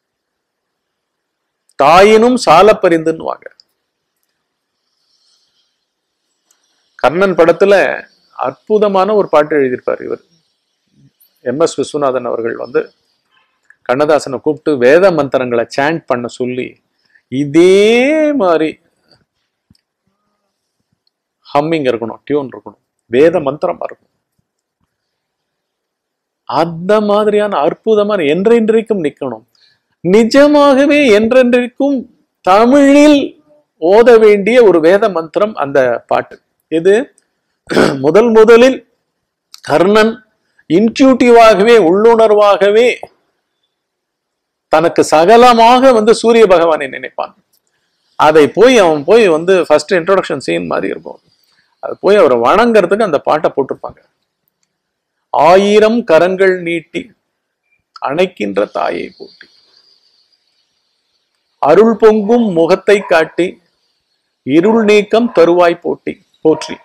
தாயினும் சால பரிந்துன்னுவாங்க கர்ணன் படத்துல அற்புதமான ஒரு பாட்டு எழுதியிருப்பார் இவர் எம் எஸ் விஸ்வநாதன் அவர்கள் வந்து கண்ணதாசனை கூப்பிட்டு வேத மந்திரங்களை சாண்ட் பண்ண சொல்லி இதே மாதிரி ஹம்மிங் இருக்கணும் டியூன் இருக்கணும் வேத மந்திரமா இருக்கணும் அந்த மாதிரியான அற்புதமான என்றென்றைக்கும் நிக்கணும் நிஜமாகவே என்றென்றைக்கும் தமிழில் ஓத வேண்டிய ஒரு வேத மந்திரம் அந்த பாட்டு இது முதல் முதலில் கர்ணன் இன்ட்யூட்டிவாகவே உள்ளுணர்வாகவே தனக்கு சகலமாக வந்து சூரிய பகவானை நினைப்பான் அதை போய் அவன் போய் வந்து ஃபர்ஸ்ட் இன்ட்ரோடக்ஷன் சீன் மாதிரி இருக்கும் அது போய் அவரை வணங்குறதுக்கு அந்த பாட்டை போட்டிருப்பாங்க ஆயிரம் கரங்கள் நீட்டி அணைக்கின்ற தாயை போட்டி அருள் பொங்கும் முகத்தை காட்டி இருள் நீக்கம் தருவாய் போட்டி போற்றி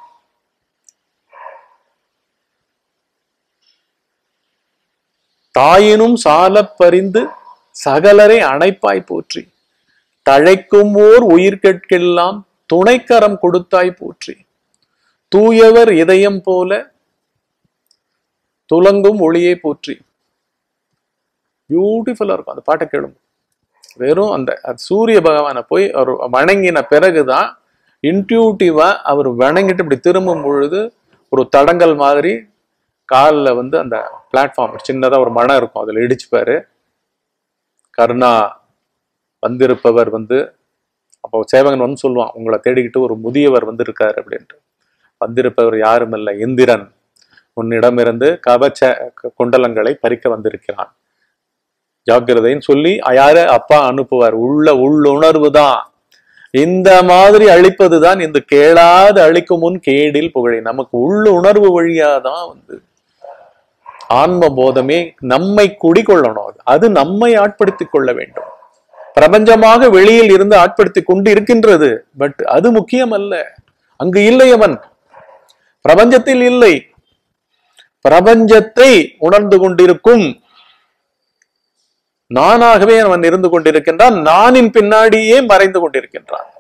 தாயினும் சாலப் பறிந்து சகலரை அணைப்பாய் போற்றி தழைக்கும் ஓர் உயிர்கட்கெல்லாம் துணைக்கரம் கொடுத்தாய் போற்றி தூயவர் இதயம் போல துலங்கும் ஒளியை போற்றி பியூட்டிஃபுல்லா இருக்கும் அந்த பாட்டை கேளும் வெறும் அந்த அது சூரிய பகவானை போய் அவர் வணங்கின பிறகுதான் இன்ட்யூட்டிவா அவர் வணங்கிட்டு இப்படி திரும்பும் பொழுது ஒரு தடங்கல் மாதிரி காலில் வந்து அந்த பிளாட்ஃபார்ம் சின்னதாக ஒரு மனம் இருக்கும் அதில் இடிச்சுப்பாரு கருணா வந்திருப்பவர் வந்து அப்போ சேவகன் வந்து சொல்லுவான் உங்களை தேடிக்கிட்டு ஒரு முதியவர் வந்திருக்காரு அப்படின்ட்டு வந்திருப்பவர் யாரும் இல்லை இந்திரன் உன்னிடமிருந்து கவச்ச குண்டலங்களை பறிக்க வந்திருக்கிறான் ஜாக்கிரதைன்னு சொல்லி யாரு அப்பா அனுப்புவார் உள்ள உள்ளுணர்வு தான் இந்த மாதிரி அழிப்பது தான் இந்த கேளாது அழிக்கும் முன் கேடில் புகழை நமக்கு உள்ளுணர்வு வழியா தான் வந்து ஆன்ம போதமே நம்மை குடிகொள்ளணும் அது அது நம்மை ஆட்படுத்திக் கொள்ள வேண்டும் பிரபஞ்சமாக வெளியில் இருந்து ஆட்படுத்தி கொண்டு இருக்கின்றது பட் அது முக்கியம் அல்ல அங்கு இல்லை அவன் பிரபஞ்சத்தில் இல்லை பிரபஞ்சத்தை உணர்ந்து கொண்டிருக்கும் நானாகவே அவன் இருந்து கொண்டிருக்கின்றான் நானின் பின்னாடியே மறைந்து கொண்டிருக்கின்றான்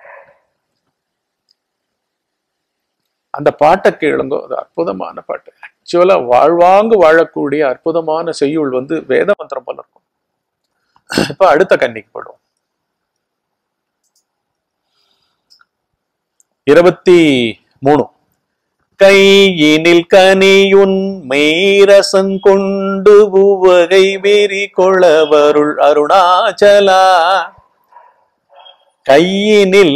அந்த பாட்டை கேளுங்க அது அற்புதமான பாட்டு ஆக்சுவலா வாழ்வாங்கு வாழக்கூடிய அற்புதமான செய்யுள் வந்து வேத மந்திரம் போல இருக்கும் இப்ப அடுத்த கன்னிக்கு போடுவோம் இருபத்தி மூணு கையினில் கனியுன் மெய்ரசங்கொண்டு உவகை வெறி கொளவருள் அருணாச்சலா கையினில்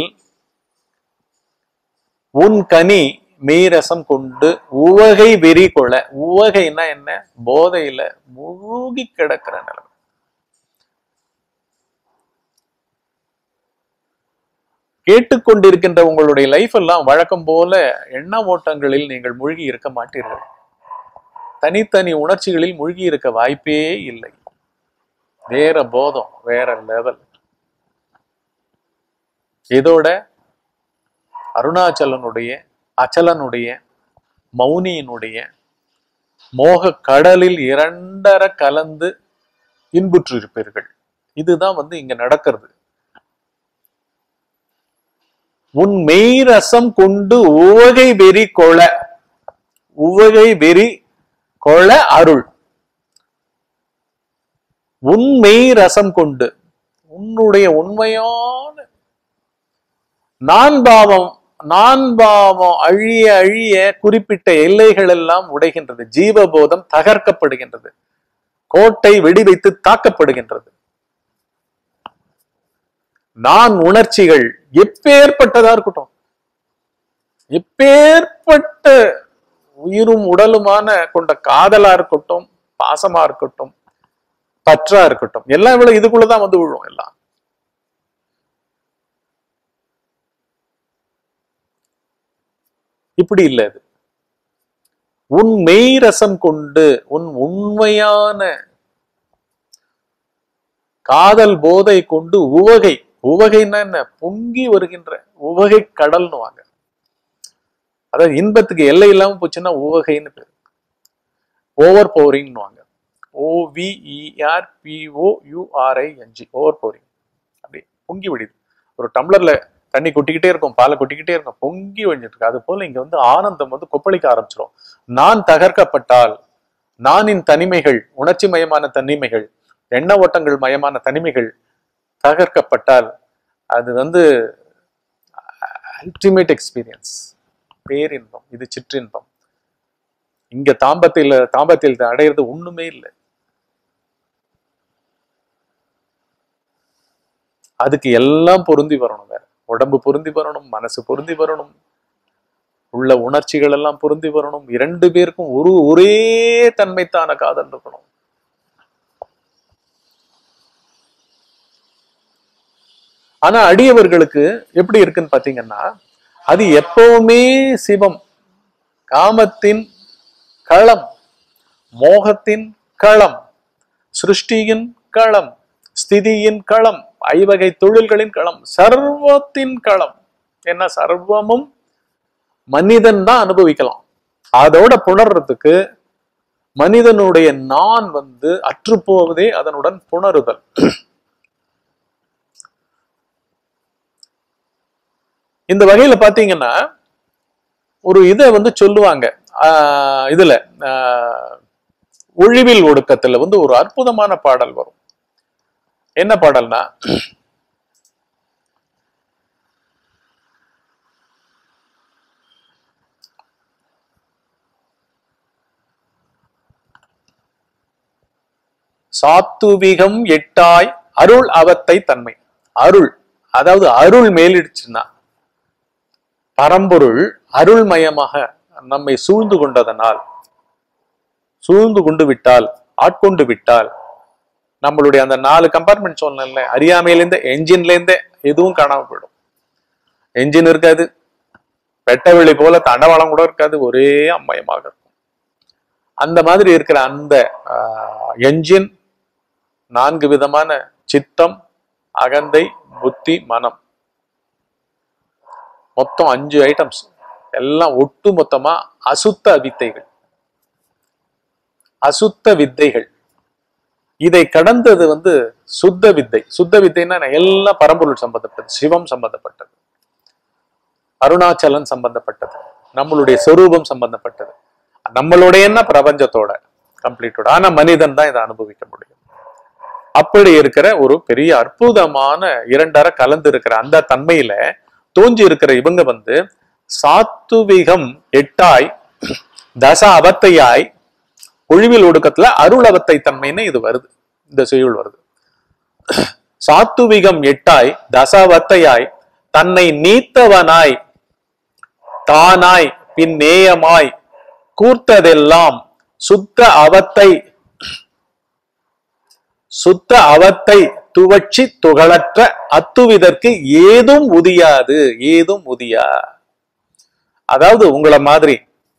உன் கனி மெய்ரசம் கொண்டு உவகை வெறி கொள்ள உவகைன்னா என்ன போதையில முழுகி கிடக்கிற நிலைமை கேட்டுக்கொண்டிருக்கின்ற உங்களுடைய லைஃப் எல்லாம் வழக்கம் போல எண்ண ஓட்டங்களில் நீங்கள் மூழ்கி இருக்க மாட்டீர்கள் தனித்தனி உணர்ச்சிகளில் மூழ்கி இருக்க வாய்ப்பே இல்லை வேற போதம் வேற லெவல் இதோட அருணாச்சலனுடைய அச்சலனுடைய மௌனியினுடைய மோக கடலில் இரண்டர கலந்து இன்புற்றிருப்பீர்கள் இதுதான் வந்து இங்க நடக்கிறது உன் மெய் ரசம் கொண்டு உவகை வெறி கொள உவகை வெறி கொள அருள் உன் மெய் ரசம் கொண்டு உன்னுடைய உண்மையான நான் பாவம் நான் பாவம் அழிய அழிய குறிப்பிட்ட எல்லைகள் எல்லாம் உடைகின்றது ஜீவபோதம் தகர்க்கப்படுகின்றது கோட்டை வெடி வைத்து தாக்கப்படுகின்றது நான் உணர்ச்சிகள் எப்பேற்பட்டதா இருக்கட்டும் எப்பேற்பட்ட உயிரும் உடலுமான கொண்ட காதலா இருக்கட்டும் பாசமா இருக்கட்டும் பற்றா இருக்கட்டும் எல்லாம் இவ்வளவு இதுக்குள்ளதான் வந்து விழும் எல்லாம் இப்படி இல்லை அது உன் மெய் ரசம் கொண்டு உன் உண்மையான காதல் போதை கொண்டு உவகை உவகைன்னா என்ன பொங்கி வருகின்ற உவகை கடல்னு வாங்க அதாவது இன்பத்துக்கு எல்லை இல்லாம போச்சுன்னா உவகைன்னு பேரு ஓவர் பவரிங்னு வாங்க O V E R P O U R I N G over powering அப்படி பொங்கி வடிது ஒரு டம்ளர்ல தண்ணி கொட்டிக்கிட்டே இருக்கும் பாலை கொட்டிக்கிட்டே இருக்கும் பொங்கி வழிஞ்சிட்டு இருக்கு அது போல இங்க வந்து ஆனந்தம் வந்து கொப்பளிக்க ஆரம்பிச்சிடும் நான் தகர்க்கப்பட்டால் நானின் தனிமைகள் உணர்ச்சி மயமான தனிமைகள் எண்ண ஓட்டங்கள் மயமான தனிமைகள் தகர்க்கப்பட்டால் அது வந்து அல்டிமேட் எக்ஸ்பீரியன்ஸ் பேரின்பம் இது சிற்றின்பம் இங்க தாம்பத்தில தாம்பத்தில் அடையிறது ஒண்ணுமே இல்லை அதுக்கு எல்லாம் பொருந்தி வரணும் வேற உடம்பு பொருந்தி வரணும் மனசு பொருந்தி வரணும் உள்ள உணர்ச்சிகள் எல்லாம் பொருந்தி வரணும் இரண்டு பேருக்கும் ஒரு ஒரே தன்மைத்தான காதல் இருக்கணும் ஆனா அடியவர்களுக்கு எப்படி இருக்குன்னு பாத்தீங்கன்னா அது எப்பவுமே சிவம் காமத்தின் களம் மோகத்தின் களம் சிருஷ்டியின் களம் ஸ்திதியின் களம் ஐவகை தொழில்களின் களம் சர்வத்தின் களம் என்ன சர்வமும் மனிதன் தான் அனுபவிக்கலாம் அதோட புணர்றதுக்கு மனிதனுடைய நான் வந்து அற்றுப்போவதே அதனுடன் புணருதல் இந்த வகையில பாத்தீங்கன்னா ஒரு இதை வந்து சொல்லுவாங்க ஆஹ் இதுல ஆஹ் ஒழிவில் ஒடுக்கத்துல வந்து ஒரு அற்புதமான பாடல் வரும் என்ன பாடல்னா சாத்துவிகம் எட்டாய் அருள் அவத்தை தன்மை அருள் அதாவது அருள் மேலிடுச்சுன்னா பரம்பொருள் அருள்மயமாக நம்மை சூழ்ந்து கொண்டதனால் சூழ்ந்து கொண்டு விட்டால் ஆட்கொண்டு விட்டால் நம்மளுடைய அந்த நாலு கம்பார்ட்மெண்ட் சொன்னேன்ல அறியாமையிலேருந்து என்ஜின்ல இருந்தே எதுவும் காணாம போயிடும் என்ஜின் இருக்காது வெட்டவெளி போல தண்டவாளம் கூட இருக்காது ஒரே அம்மயமாக இருக்கும் அந்த மாதிரி இருக்கிற அந்த என்ஜின் நான்கு விதமான சித்தம் அகந்தை புத்தி மனம் மொத்தம் அஞ்சு ஐட்டம்ஸ் எல்லாம் ஒட்டு மொத்தமா அசுத்த வித்தைகள் அசுத்த வித்தைகள் இதை கடந்தது வந்து சுத்த வித்தை சுத்த வித்தைன்னா என்ன? எல்லாம் பரம்பொருள் சம்பந்தப்பட்டது சிவம் சம்பந்தப்பட்டது அருணாச்சலன் சம்பந்தப்பட்டது நம்மளுடைய சொரூபம் சம்பந்தப்பட்டது நம்மளுடைய என்ன பிரபஞ்சத்தோட கம்ப்ளீட்டோட ஆனா மனிதன் தான் இதை அனுபவிக்க முடியும் அப்படி இருக்கிற ஒரு பெரிய அற்புதமான இரண்டரை கலந்து இருக்கிற அந்த தன்மையில தோன்றி இருக்கிற இவங்க வந்து சாத்துவிகம் எட்டாய் தச அவத்தையாய் ஒழிவில் ஒடுக்கத்துல அருள் அவத்தை தன்மைன்னு இது வருது இந்த செய்யுள் வருது சாத்துவிகம் எட்டாய் தசவத்தையாய் தன்னை நீத்தவனாய் தானாய் பின் நேயமாய் கூர்த்ததெல்லாம் சுத்த அவத்தை சுத்த அவத்தை துவட்சி துகளற்ற அத்துவிதற்கு ஏதும் உதியாது ஏதும் உதியா அதாவது உங்களை மாதிரி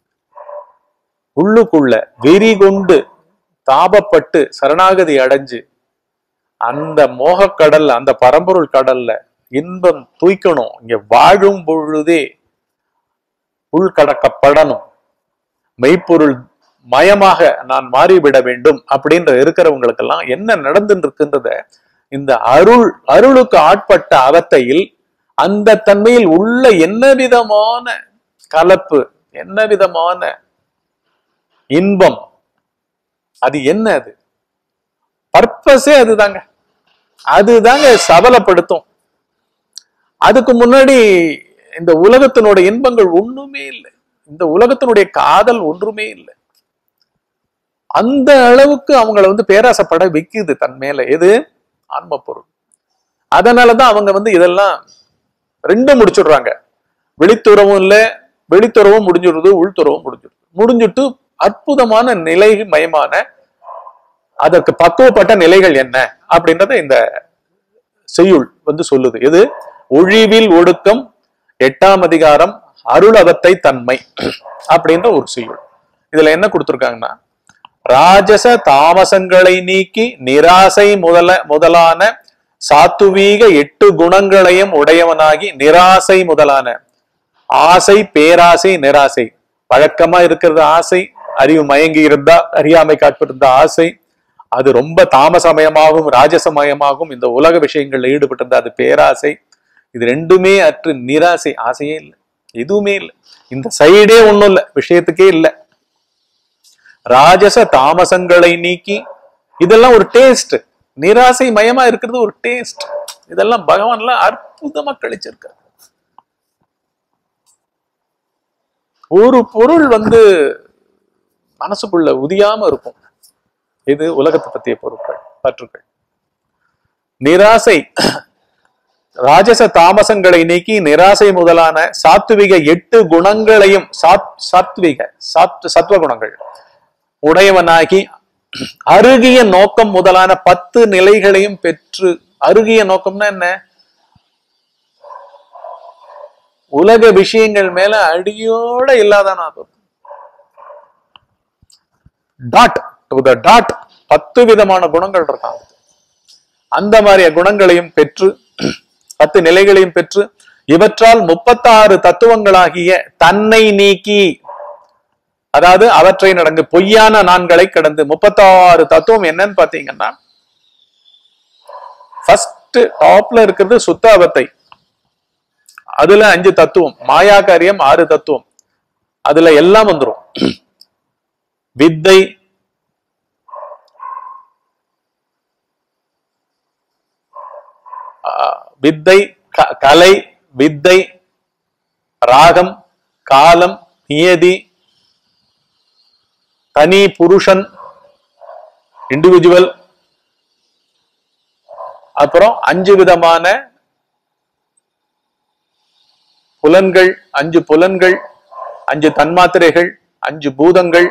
உள்ளுக்குள்ள வெறி கொண்டு தாபப்பட்டு சரணாகதி அடைஞ்சு அந்த மோகக்கடல்ல அந்த பரம்பொருள் கடல்ல இன்பம் தூய்க்கணும் இங்க வாழும் பொழுதே உள்கடக்கப்படணும் மெய்ப்பொருள் மயமாக நான் மாறிவிட வேண்டும் அப்படின்ற இருக்கிறவங்களுக்கெல்லாம் என்ன நடந்துட்டு இருக்குன்றத இந்த அருள் அருளுக்கு ஆட்பட்ட அவத்தையில் அந்த தன்மையில் உள்ள என்ன விதமான கலப்பு என்ன விதமான இன்பம் அது என்ன அது பர்பஸே அதுதாங்க அதுதாங்க சபலப்படுத்தும் அதுக்கு முன்னாடி இந்த உலகத்தினுடைய இன்பங்கள் ஒண்ணுமே இல்லை இந்த உலகத்தினுடைய காதல் ஒன்றுமே இல்லை அந்த அளவுக்கு அவங்கள வந்து பேராசைப்பட வைக்குது தன் மேல எது ஆன்ம பொருள் அதனாலதான் அவங்க வந்து இதெல்லாம் ரெண்டும் முடிச்சுடுறாங்க வெளித்துறவும் இல்லை வெளித்துறவும் முடிஞ்சிடுது உள்துறவும் முடிஞ்சிடுது முடிஞ்சிட்டு அற்புதமான நிலை மயமான அதற்கு பக்குவப்பட்ட நிலைகள் என்ன அப்படின்றத இந்த செய்யுள் வந்து சொல்லுது இது ஒழிவில் ஒடுக்கம் எட்டாம் அதிகாரம் அருளவத்தை தன்மை அப்படின்ற ஒரு செய்யுள் இதுல என்ன கொடுத்திருக்காங்கன்னா ராஜச தாமசங்களை நீக்கி நிராசை முதல முதலான சாத்துவீக எட்டு குணங்களையும் உடையவனாகி நிராசை முதலான ஆசை பேராசை நிராசை வழக்கமா இருக்கிறது ஆசை அறிவு மயங்கி இருந்தா அறியாமை காட்பிருந்த ஆசை அது ரொம்ப தாமசமயமாகவும் ராஜசமயமாகவும் இந்த உலக விஷயங்கள்ல ஈடுபட்டிருந்தா அது பேராசை இது ரெண்டுமே அற்று நிராசை ஆசையே இல்லை எதுவுமே இல்லை இந்த சைடே ஒண்ணும் இல்லை விஷயத்துக்கே இல்லை ராஜச தாமசங்களை நீக்கி இதெல்லாம் ஒரு டேஸ்ட் நிராசை மயமா இருக்கிறது ஒரு டேஸ்ட் இதெல்லாம் பகவான்லாம் அற்புதமா கழிச்சிருக்காரு ஒரு பொருள் வந்து மனசுக்குள்ள உதியாம இருக்கும் இது உலகத்தை பற்றிய பொருட்கள் பற்றுக்கள் நிராசை ராஜச தாமசங்களை நீக்கி நிராசை முதலான சாத்விக எட்டு குணங்களையும் சாத் சாத்விக சாத் சத்வ குணங்கள் உடையவனாகி அருகிய நோக்கம் முதலான பத்து நிலைகளையும் பெற்று அருகிய நோக்கம்னா என்ன உலக விஷயங்கள் மேல அடியோட இல்லாதானா டாட் டு த டாட் பத்து விதமான குணங்கள் இருக்காங்க அந்த மாதிரிய குணங்களையும் பெற்று பத்து நிலைகளையும் பெற்று இவற்றால் முப்பத்தாறு தத்துவங்களாகிய தன்னை நீக்கி அதாவது அவற்றை நடந்து பொய்யான நான்களை கடந்து முப்பத்தாறு தத்துவம் என்னன்னு பாத்தீங்கன்னா ஃபர்ஸ்ட் டாப்ல இருக்கிறது சுத்த அவத்தை அதுல அஞ்சு தத்துவம் மாயா காரியம் ஆறு தத்துவம் அதுல எல்லாம் வந்துரும் வித்தை ஆஹ், வித்தை க- கலை வித்தை ராகம் காலம் நியதி தனி புருஷன் இண்டிவிஜுவல் அப்புறம் அஞ்சு விதமான புலன்கள் அஞ்சு புலன்கள் அஞ்சு தன்மாத்திரைகள் அஞ்சு பூதங்கள்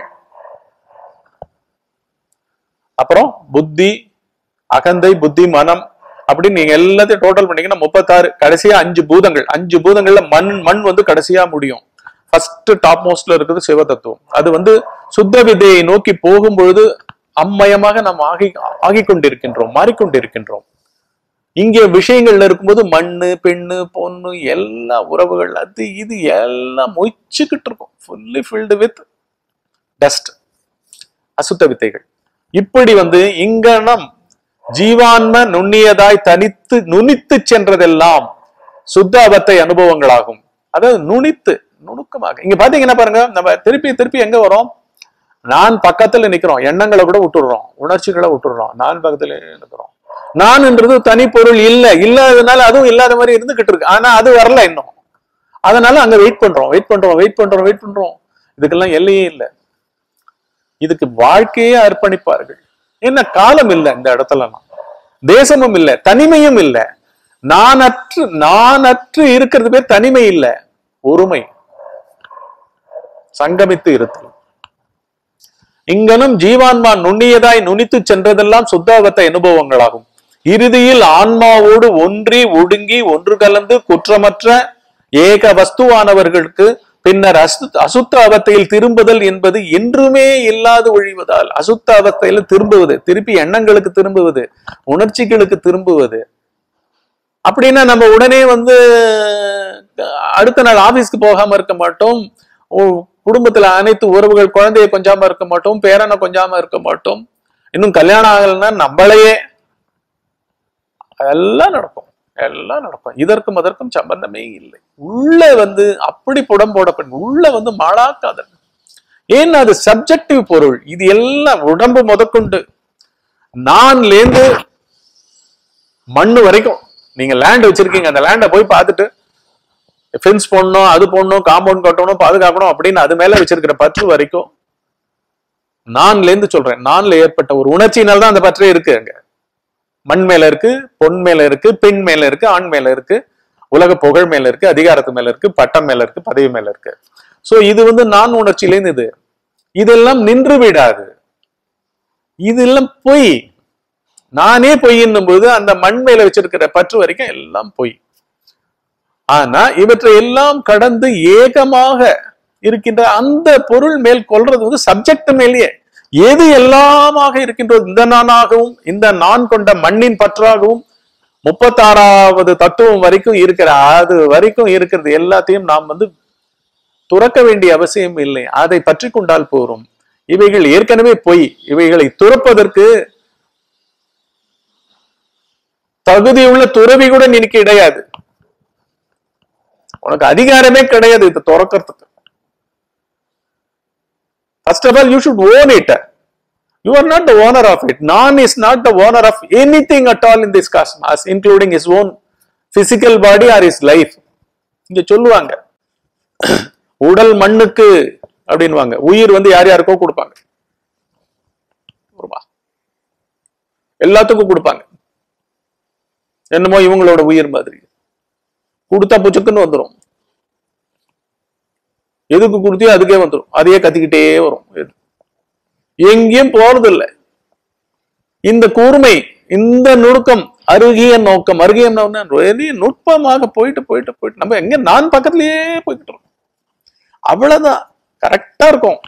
அப்புறம் புத்தி அகந்தை புத்தி மனம் அப்படின்னு நீங்க எல்லாத்தையும் டோட்டல் பண்ணீங்கன்னா முப்பத்தாறு கடைசியா அஞ்சு பூதங்கள் அஞ்சு பூதங்கள்ல மண் மண் வந்து கடைசியா முடியும் ஃபர்ஸ்ட் டாப் மோஸ்ட்ல இருக்குது சிவ தத்துவம் அது வந்து சுத்த விதையை நோக்கி போகும் பொழுது அம்மயமாக நாம் ஆகி ஆகிக் கொண்டிருக்கின்றோம் மாறிக்கொண்டிருக்கின்றோம் இங்கே விஷயங்கள்ல இருக்கும்போது மண்ணு பெண்ணு பொண்ணு எல்லா உறவுகள் அது இது எல்லாம் மொய்ச்சுக்கிட்டு இருக்கும் ஃபுல்லி ஃபில்டு வித் டஸ்ட் அசுத்த வித்தைகள் இப்படி வந்து இங்கனம் ஜீவான்ம நுண்ணியதாய் தனித்து நுனித்து சென்றதெல்லாம் சுத்த அவத்தை அனுபவங்களாகும் அதாவது நுனித்து நுணுக்கமாக இங்க பாத்தீங்கன்னா பாருங்க நம்ம திருப்பி திருப்பி எங்க வரோம் நான் பக்கத்துல நிக்கிறோம் எண்ணங்களை கூட விட்டுடுறோம் உணர்ச்சிகளை விட்டுடுறோம் நான் பக்கத்துல நிக்கிறோம் நான்ன்றது தனி பொருள் இல்ல இல்லாததுனால அதுவும் இல்லாத மாதிரி இருந்துகிட்டு இருக்கு ஆனா அது வரல இன்னும் அதனால அங்க வெயிட் பண்றோம் வெயிட் பண்றோம் வெயிட் பண்றோம் வெயிட் பண்றோம் இதுக்கெல்லாம் எல்லையே இல்லை இதுக்கு வாழ்க்கையே அர்ப்பணிப்பார்கள் என்ன காலம் இல்லை இந்த இடத்துலலாம் தேசமும் இல்லை தனிமையும் இல்லை நானற்று நானற்று இருக்கிறது பேர் தனிமை இல்லை ஒருமை சங்கமித்து இருத்தல் இங்கனும் ஜீவான்மா நுண்ணியதாய் நுனித்து சென்றதெல்லாம் சுத்தாகத்த அனுபவங்களாகும் இறுதியில் ஆன்மாவோடு ஒன்றி ஒடுங்கி ஒன்று கலந்து குற்றமற்ற ஏக வஸ்துவானவர்களுக்கு பின்னர் அசு அசுத்த அவத்தையில் திரும்புதல் என்பது என்றுமே இல்லாது ஒழிவதால் அசுத்த அவத்தையில திரும்புவது திருப்பி எண்ணங்களுக்கு திரும்புவது உணர்ச்சிகளுக்கு திரும்புவது அப்படின்னா நம்ம உடனே வந்து அடுத்த நாள் ஆபீஸ்க்கு போகாம இருக்க மாட்டோம் ஓ- குடும்பத்துல அனைத்து உறவுகள் குழந்தைய கொஞ்சாம இருக்க மாட்டோம் பேரனை கொஞ்சாம இருக்க மாட்டோம் இன்னும் கல்யாணம் ஆகலைன்னா நம்மளையே எல்லாம் நடக்கும் எல்லாம் நடக்கும் இதற்கும் அதற்கும் சம்பந்தமே இல்லை உள்ள வந்து அப்படி புடம் போடப்படும் உள்ள வந்து மாளாக்காதல் ஏன்னா அது சப்ஜெக்டிவ் பொருள் இது எல்லாம் உடம்பு முதற்கொண்டு நான்லேந்து மண்ணு வரைக்கும் நீங்க லேண்ட் வச்சிருக்கீங்க அந்த லேண்டை போய் பார்த்துட்டு ஃபென்ஸ் போடணும் அது போடணும் காம்பவுண்ட் கட்டணும் பாதுகாக்கணும் அப்படின்னு அது மேல வச்சிருக்கிற பற்று வரைக்கும் நான்ல இருந்து சொல்றேன் நான்ல ஏற்பட்ட ஒரு உணர்ச்சியினால தான் அந்த பற்றே இருக்கு அங்க மண் மேல இருக்கு பொன் மேல இருக்கு பெண் மேல இருக்கு ஆண் மேல இருக்கு உலக புகழ் மேல இருக்கு அதிகாரத்து மேல இருக்கு பட்டம் மேல இருக்கு பதவி மேல இருக்கு சோ இது வந்து நான் உணர்ச்சியிலேருந்து இது இதெல்லாம் நின்று விடாது இதெல்லாம் பொய் நானே பொய்ன்னும் போது அந்த மண் மேல வச்சிருக்கிற பற்று வரைக்கும் எல்லாம் பொய் ஆனா இவற்றை எல்லாம் கடந்து ஏகமாக இருக்கின்ற அந்த பொருள் மேல் கொள்றது வந்து சப்ஜெக்ட் மேலேயே எது எல்லாமாக இருக்கின்றது இந்த நானாகவும் இந்த நான் கொண்ட மண்ணின் பற்றாகவும் முப்பத்தாறாவது தத்துவம் வரைக்கும் இருக்கிற அது வரைக்கும் இருக்கிறது எல்லாத்தையும் நாம் வந்து துறக்க வேண்டிய அவசியம் இல்லை அதை பற்றி கொண்டால் போரும் இவைகள் ஏற்கனவே பொய் இவைகளை துறப்பதற்கு தகுதியுள்ள துறவி கூட இன்னைக்கு கிடையாது உனக்கு அதிகாரமே கிடையாது இது துறக்கிறதுக்கு first of all you should own it you are not the owner of it நான் is not the owner of anything at all in this cosmos including is own physical body or is life இங்க சொல்லுவாங்க உடல் மண்ணுக்கு அப்படின்வாங்க உயிர் வந்து யார் யாருக்கோ கொடுப்பாங்க ஒருவா. எல்லாத்துக்கும் கொடுப்பாங்க என்னமோ இவங்களோட உயிர் மாதிரி கொடுத்தா புச்சுக்குன்னு வந்துடும் எதுக்கு கொடுத்தியோ அதுக்கே வந்துடும் அதையே கத்திக்கிட்டே வரும் எது. எங்கேயும் போறது இல்லை இந்த கூர்மை இந்த நுணுக்கம் அருகிய நோக்கம் அருகிய நோக்கம் வெளிய நுட்பமாக போயிட்டு போயிட்டு போயிட்டு நம்ம எங்க நான் பக்கத்திலேயே போய்கிட்டு இருக்கோம் அவ்வளவுதான் கரெக்டா இருக்கும்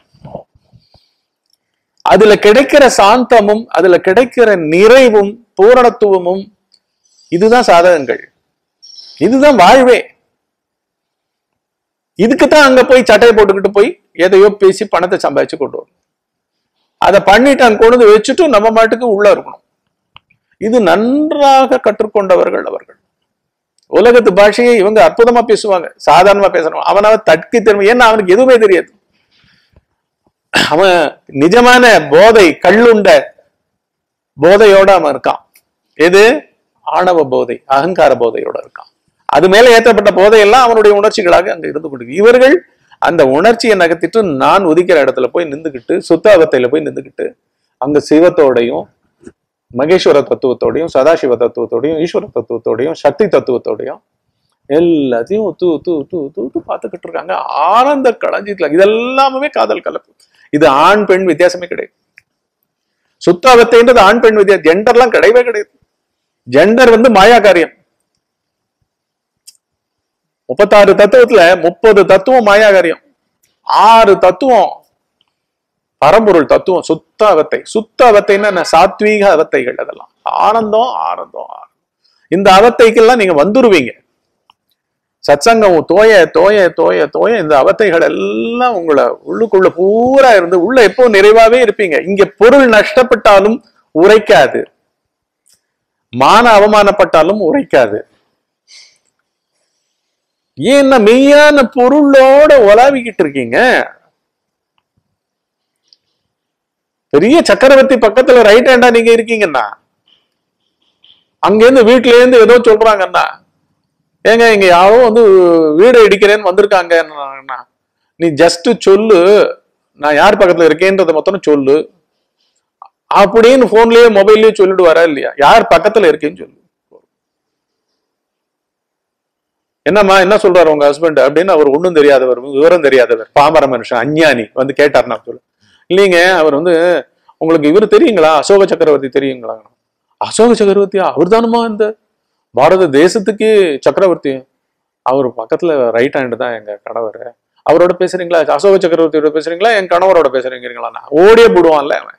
அதுல கிடைக்கிற சாந்தமும் அதுல கிடைக்கிற நிறைவும் பூரணத்துவமும் இதுதான் சாதகங்கள் இதுதான் வாழ்வே இதுக்குத்தான் அங்க போய் சட்டையை போட்டுக்கிட்டு போய் எதையோ பேசி பணத்தை சம்பாதிச்சு கொண்டு வரும் அதை பண்ணிட்டு அங்க கொண்டு வந்து வச்சுட்டு நம்ம மாட்டுக்கு உள்ள இருக்கணும் இது நன்றாக கற்றுக்கொண்டவர்கள் அவர்கள் உலகத்து பாஷையை இவங்க அற்புதமா பேசுவாங்க சாதாரணமா பேசணும் அவனால தட்கி திறமை ஏன்னா அவனுக்கு எதுவுமே தெரியாது அவன் நிஜமான போதை கள்ளுண்ட போதையோட அவன் இருக்கான் எது ஆணவ போதை அகங்கார போதையோட இருக்கான் அது மேல ஏற்றப்பட்ட போதையெல்லாம் அவனுடைய உணர்ச்சிகளாக அங்க இருந்து கொண்டு இவர்கள் அந்த உணர்ச்சியை நகர்த்திட்டு நான் உதிக்கிற இடத்துல போய் நின்றுக்கிட்டு சுத்தாவத்தையில போய் நின்றுக்கிட்டு அங்க சிவத்தோடையும் மகேஸ்வர தத்துவத்தோடையும் சதாசிவ தத்துவத்தோடையும் ஈஸ்வர தத்துவத்தோடையும் சக்தி தத்துவத்தோடையும் எல்லாத்தையும் உத்து உத்து உத்து உத்து உத்து பார்த்துக்கிட்டு இருக்காங்க ஆனந்த களஞ்சியத்துல இதெல்லாமே காதல் கலப்பு இது ஆண் பெண் வித்தியாசமே கிடையாது சுத்தாவத்தைன்றது ஆண் பெண் வித்தியாசம் ஜெண்டர்லாம் கிடையவே கிடையாது ஜெண்டர் வந்து மாயா காரியம் முப்பத்தாறு தத்துவத்துல முப்பது தத்துவம் மாயா காரியம் ஆறு தத்துவம் பரம்பொருள் தத்துவம் சுத்த அவத்தை சுத்த அவத்தைன்னா என்ன? சாத்வீக அவத்தைகள் அதெல்லாம் ஆனந்தம் ஆனந்தம் ஆனந்தம் இந்த அவத்தைக்கெல்லாம் நீங்க வந்துருவீங்க சத்சங்கம் தோய தோய தோய தோய இந்த அவத்தைகள் எல்லாம் உங்களை உள்ளுக்குள்ள பூரா இருந்து உள்ள எப்போ நிறைவாவே இருப்பீங்க இங்க பொருள் நஷ்டப்பட்டாலும் உரைக்காது மான அவமானப்பட்டாலும் உரைக்காது ஏன்னா மெய்யான பொருளோட உலாவிக்கிட்டு இருக்கீங்க பெரிய சக்கரவர்த்தி பக்கத்துல ரைட் ஹேண்டா நீங்க இருக்கீங்கன்னா அங்கேருந்து வீட்டுல இருந்து ஏதோ சொல்றாங்கன்னா ஏங்க இங்க யாரோ வந்து வீடு இடிக்கிறேன்னு வந்திருக்காங்கன்னா நீ ஜஸ்ட் சொல்லு நான் யார் பக்கத்துல இருக்கேன்றதை மொத்தம் சொல்லு அப்படின்னு போன்லயே மொபைல்லயே சொல்லிட்டு வரா இல்லையா யார் பக்கத்துல இருக்கேன்னு சொல்லு என்னம்மா என்ன சொல்றாரு உங்க ஹஸ்பண்ட் அப்படின்னு அவர் ஒண்ணும் தெரியாதவர் விவரம் தெரியாதவர் பாமர மனுஷன் அஞ்ஞானி வந்து கேட்டார் நான் சொல்லு இல்லைங்க அவர் வந்து உங்களுக்கு இவர் தெரியுங்களா அசோக சக்கரவர்த்தி தெரியுங்களா அசோக சக்கரவர்த்தியா அவர் தானுமா இந்த பாரத தேசத்துக்கு சக்கரவர்த்தி அவர் பக்கத்துல ரைட் ஹேண்டு தான் எங்க கணவர் அவரோட பேசுறீங்களா அசோக சக்கரவர்த்தியோட பேசுறீங்களா என் கணவரோட பேசுறீங்களா ஓடியே போடுவான்ல அவன்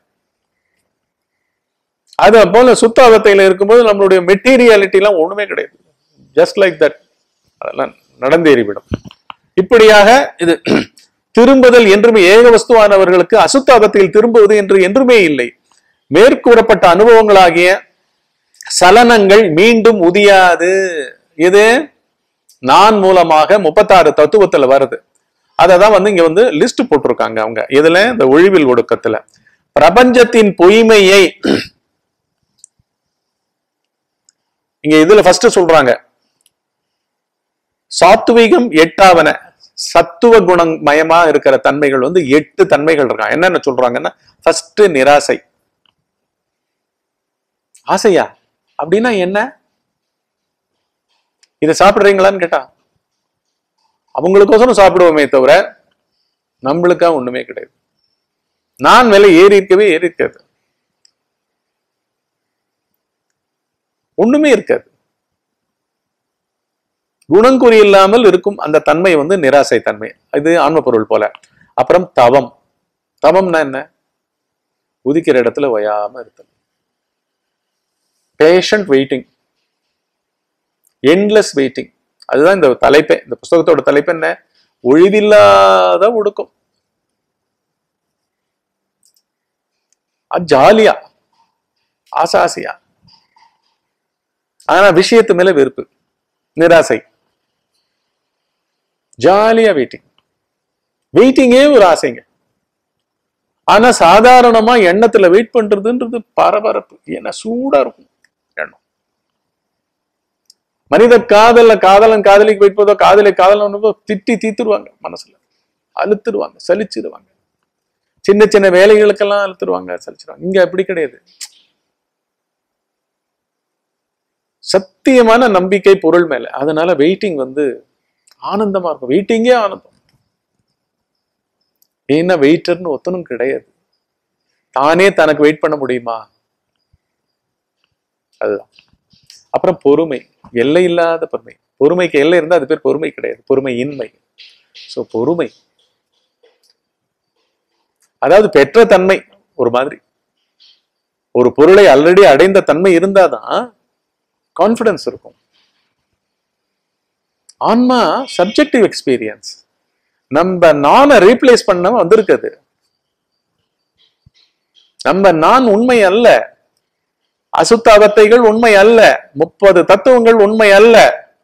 அது போல சுத்த அவத்தையில இருக்கும்போது நம்மளுடைய மெட்டீரியாலிட்டி எல்லாம் ஒண்ணுமே கிடையாது ஜஸ்ட் லைக் தட் அதெல்லாம் நடந்தேறிவிடும் இப்படியாக இது திரும்புதல் என்றுமே ஏக வஸ்துவானவர்களுக்கு அசுத்த அவத்தையில் திரும்புவது என்று என்றுமே இல்லை மேற்கூறப்பட்ட அனுபவங்களாகிய சலனங்கள் மீண்டும் உதியாது இது நான் மூலமாக முப்பத்தாறு தத்துவத்துல வருது அததான் வந்து இங்க வந்து லிஸ்ட் போட்டிருக்காங்க அவங்க இதுல இந்த ஒழிவில் ஒடுக்கத்துல பிரபஞ்சத்தின் பொய்மையை இங்க இதுல ஃபர்ஸ்ட் சொல்றாங்க சாத்துவிகம் எட்டாவன சத்துவ குணம் மயமா இருக்கிற தன்மைகள் வந்து எட்டு தன்மைகள் இருக்கான் என்னென்ன சொல்றாங்கன்னா ஃபர்ஸ்ட் நிராசை ஆசையா அப்படின்னா என்ன இதை சாப்பிடுறீங்களான்னு கேட்டா அவங்களுக்கோசரம் சாப்பிடுவோமே தவிர நம்மளுக்கா ஒண்ணுமே கிடையாது நான் விலை ஏறி இருக்கவே ஏறி இருக்காது ஒண்ணுமே இருக்காது குணங்குறி இல்லாமல் இருக்கும் அந்த தன்மை வந்து நிராசை தன்மை இது ஆன்ம பொருள் போல அப்புறம் தவம் தவம்னா என்ன உதிக்கிற இடத்துல ஒயாம இருத்தல் பேஷண்ட் வெயிட்டிங் என்லெஸ் வெயிட்டிங் அதுதான் இந்த தலைப்பே இந்த புஸ்தகத்தோட தலைப்பு என்ன ஒழிவில்லாத ஒடுக்கம் அது ஜாலியா ஆசாசியா ஆனா விஷயத்து மேல வெறுப்பு நிராசை ஜாலியா வெயிட்டிங் வெயிட்டிங்கே ஒரு ஆசைங்க ஆனா சாதாரணமா எண்ணத்துல வெயிட் பண்றதுன்றது பரபரப்பு ஏன்னா சூடா இருக்கும் எண்ணம் மனித காதல்ல காதலன் காதலிக்கு வெயிட் பண்ணதோ காதலை காதலன் திட்டி தீத்துருவாங்க மனசுல அழுத்துருவாங்க சலிச்சிருவாங்க சின்ன சின்ன வேலைகளுக்கெல்லாம் அழுத்துருவாங்க சலிச்சிருவாங்க இங்க அப்படி கிடையாது சத்தியமான நம்பிக்கை பொருள் மேல அதனால வெயிட்டிங் வந்து ஆனந்தமா இருக்கும் வெயிட்டிங்கே ஆனந்தம் ஏன்னா வெயிட்டர்னு ஒத்தனும் கிடையாது தானே தனக்கு வெயிட் பண்ண முடியுமா அதுதான் அப்புறம் பொறுமை எல்லை இல்லாத பொறுமை பொறுமைக்கு எல்லை இருந்தா அது பேர் பொறுமை கிடையாது பொறுமை இன்மை சோ பொறுமை அதாவது பெற்ற தன்மை ஒரு மாதிரி ஒரு பொருளை ஆல்ரெடி அடைந்த தன்மை இருந்தாதான் கான்பிடன்ஸ் இருக்கும் ஆன்மா சப்ஜெக்டிவ் எக்ஸ்பீரியன்ஸ் நம்ம நானை ரீப்ளேஸ் பண்ண வந்திருக்குது நம்ம நான் உண்மை அல்ல அசுத்த அவத்தைகள் உண்மை அல்ல முப்பது தத்துவங்கள் உண்மை அல்ல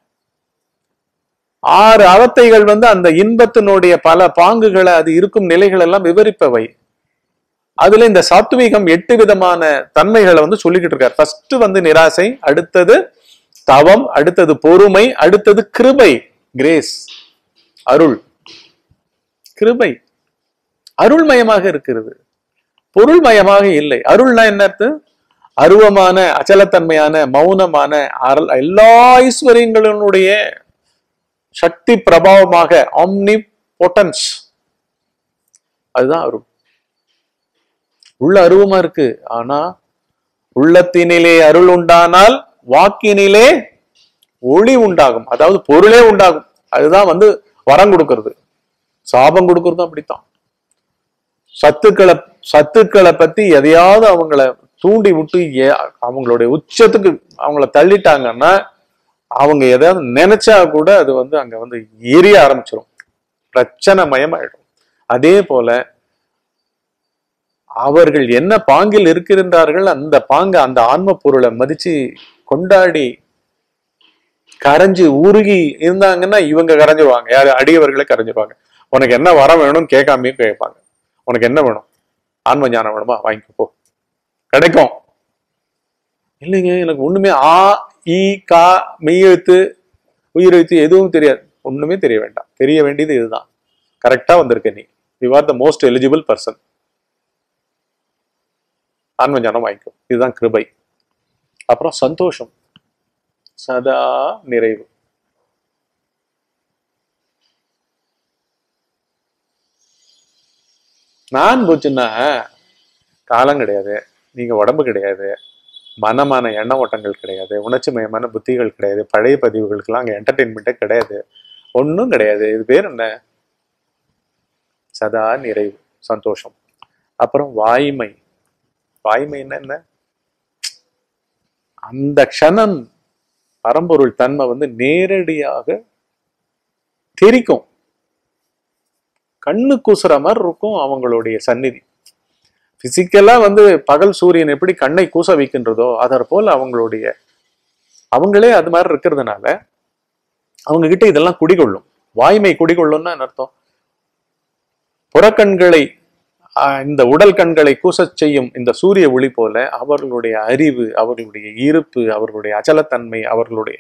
ஆறு அவத்தைகள் வந்து அந்த இன்பத்தினுடைய பல பாங்குகளை அது இருக்கும் நிலைகள் எல்லாம் விவரிப்பவை அதுல இந்த சாத்வீகம் எட்டு விதமான தன்மைகளை வந்து சொல்லிக்கிட்டு இருக்கார் ஃபர்ஸ்ட் வந்து நிராசை அடுத்தது தவம் அடுத்தது பொறுமை அடுத்தது கிருபை கிரேஸ் அருள் கிருபை அருள்மயமாக இருக்கிறது பொருள்மயமாக இல்லை அருள்னா என்ன அர்த்தம் அருவமான அச்சலத்தன்மையான மௌனமான அருள் எல்லா ஐஸ்வர்யங்களினுடைய சக்தி பிரபாவமாக ஆம்னி பொட்டன்ஸ் அதுதான் அருள் உள்ள அருவமா இருக்கு ஆனா உள்ளத்தினிலே அருள் உண்டானால் வாக்கினிலே ஒளி உண்டாகும் அதாவது பொருளே உண்டாகும் அதுதான் வந்து வரம் கொடுக்கிறது சாபம் கொடுக்கறதும் அப்படித்தான் சத்துக்களை சத்துக்களை பத்தி எதையாவது அவங்கள தூண்டி விட்டு ஏ- அவங்களுடைய உச்சத்துக்கு அவங்கள தள்ளிட்டாங்கன்னா அவங்க ஏதாவது நினைச்சா கூட அது வந்து அங்க வந்து எரிய ஆரம்பிச்சிடும் பிரச்சனை மயமாயிடும் அதே போல அவர்கள் என்ன பாங்கில் இருக்கின்றார்கள் அந்த பாங்க அந்த ஆன்ம பொருளை மதிச்சு கொண்டாடி கரைஞ்சு உருகி இருந்தாங்கன்னா இவங்க கரைஞ்சிருவாங்க யாரு அடியவர்களே கரைஞ்சிருவாங்க உனக்கு என்ன வரம் வேணும்னு கேட்காமையும் கேட்பாங்க உனக்கு என்ன வேணும் ஆன்ம ஞானம் வேணுமா வாங்கிக்கோ போ கிடைக்கும் இல்லைங்க எனக்கு ஒண்ணுமே ஆ ஈ கா மெய்யெழுத்து உயிரெழுத்து எதுவும் தெரியாது ஒண்ணுமே தெரிய வேண்டாம் தெரிய வேண்டியது இதுதான் கரெக்டா வந்திருக்க நீ you are the most eligible person ஆன்ம ஞானம் வாங்கிக்கோ இதுதான் கிருபை அப்புறம் சந்தோஷம் சதா நிறைவு நான் போச்சுன்னா காலம் கிடையாது நீங்க உடம்பு கிடையாது மனமான எண்ண ஓட்டங்கள் கிடையாது உணர்ச்சி மயமான புத்திகள் கிடையாது பழைய பதிவுகளுக்கெல்லாம் அங்கே என்டர்டெயின்மெண்ட்டே கிடையாது ஒன்றும் கிடையாது இது பேர் என்ன சதா நிறைவு சந்தோஷம் அப்புறம் வாய்மை வாய்மைன்னா என்ன அந்த க்ஷணம் பரம்பொருள் தன்மை வந்து நேரடியாக தெரிக்கும் கண்ணு கூசுற மாதிரி இருக்கும் அவங்களுடைய சந்நிதி பிசிக்கலா வந்து பகல் சூரியன் எப்படி கண்ணை கூச வைக்கின்றதோ அதற் போல அவங்களுடைய அவங்களே அது மாதிரி இருக்கிறதுனால அவங்க கிட்ட இதெல்லாம் குடிகொள்ளும் வாய்மை குடிகொள்ளும்னா என்ன அர்த்தம் புறக்கண்களை ஆஹ், இந்த உடல் கண்களை கூசச் செய்யும் இந்த சூரிய ஒளி போல அவர்களுடைய அறிவு அவர்களுடைய இருப்பு அவர்களுடைய அச்சலத்தன்மை அவர்களுடைய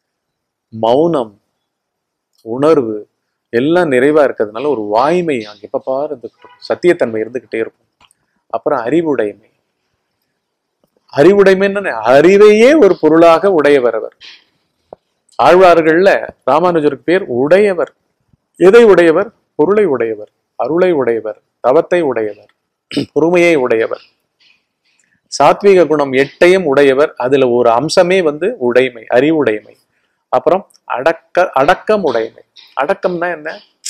மௌனம் உணர்வு எல்லாம் நிறைவா இருக்கிறதுனால ஒரு வாய்மை அங்க எப்ப பாரு இருந்துகிட்டு இருக்கும். சத்தியத்தன்மை இருந்துகிட்டே இருக்கும் அப்புறம் அறிவுடைமை அறிவுடைமைன்னு என்ன? அறிவையே ஒரு பொருளாக உடையவர் அவர் ஆழ்வார்கள்ல ராமானுஜருக்கு பேர் உடையவர் எதை உடையவர் பொருளை உடையவர் அருளை உடையவர் தவத்தை உடையவர் பொறுமையை உடையவர் சாத்விக குணம் எட்டையும் உடையவர் அதுல ஒரு அம்சமே வந்து உடைமை அறிவுடைமை அப்புறம் அடக்க அடக்கம் உடைமை அடக்கம்னா என்ன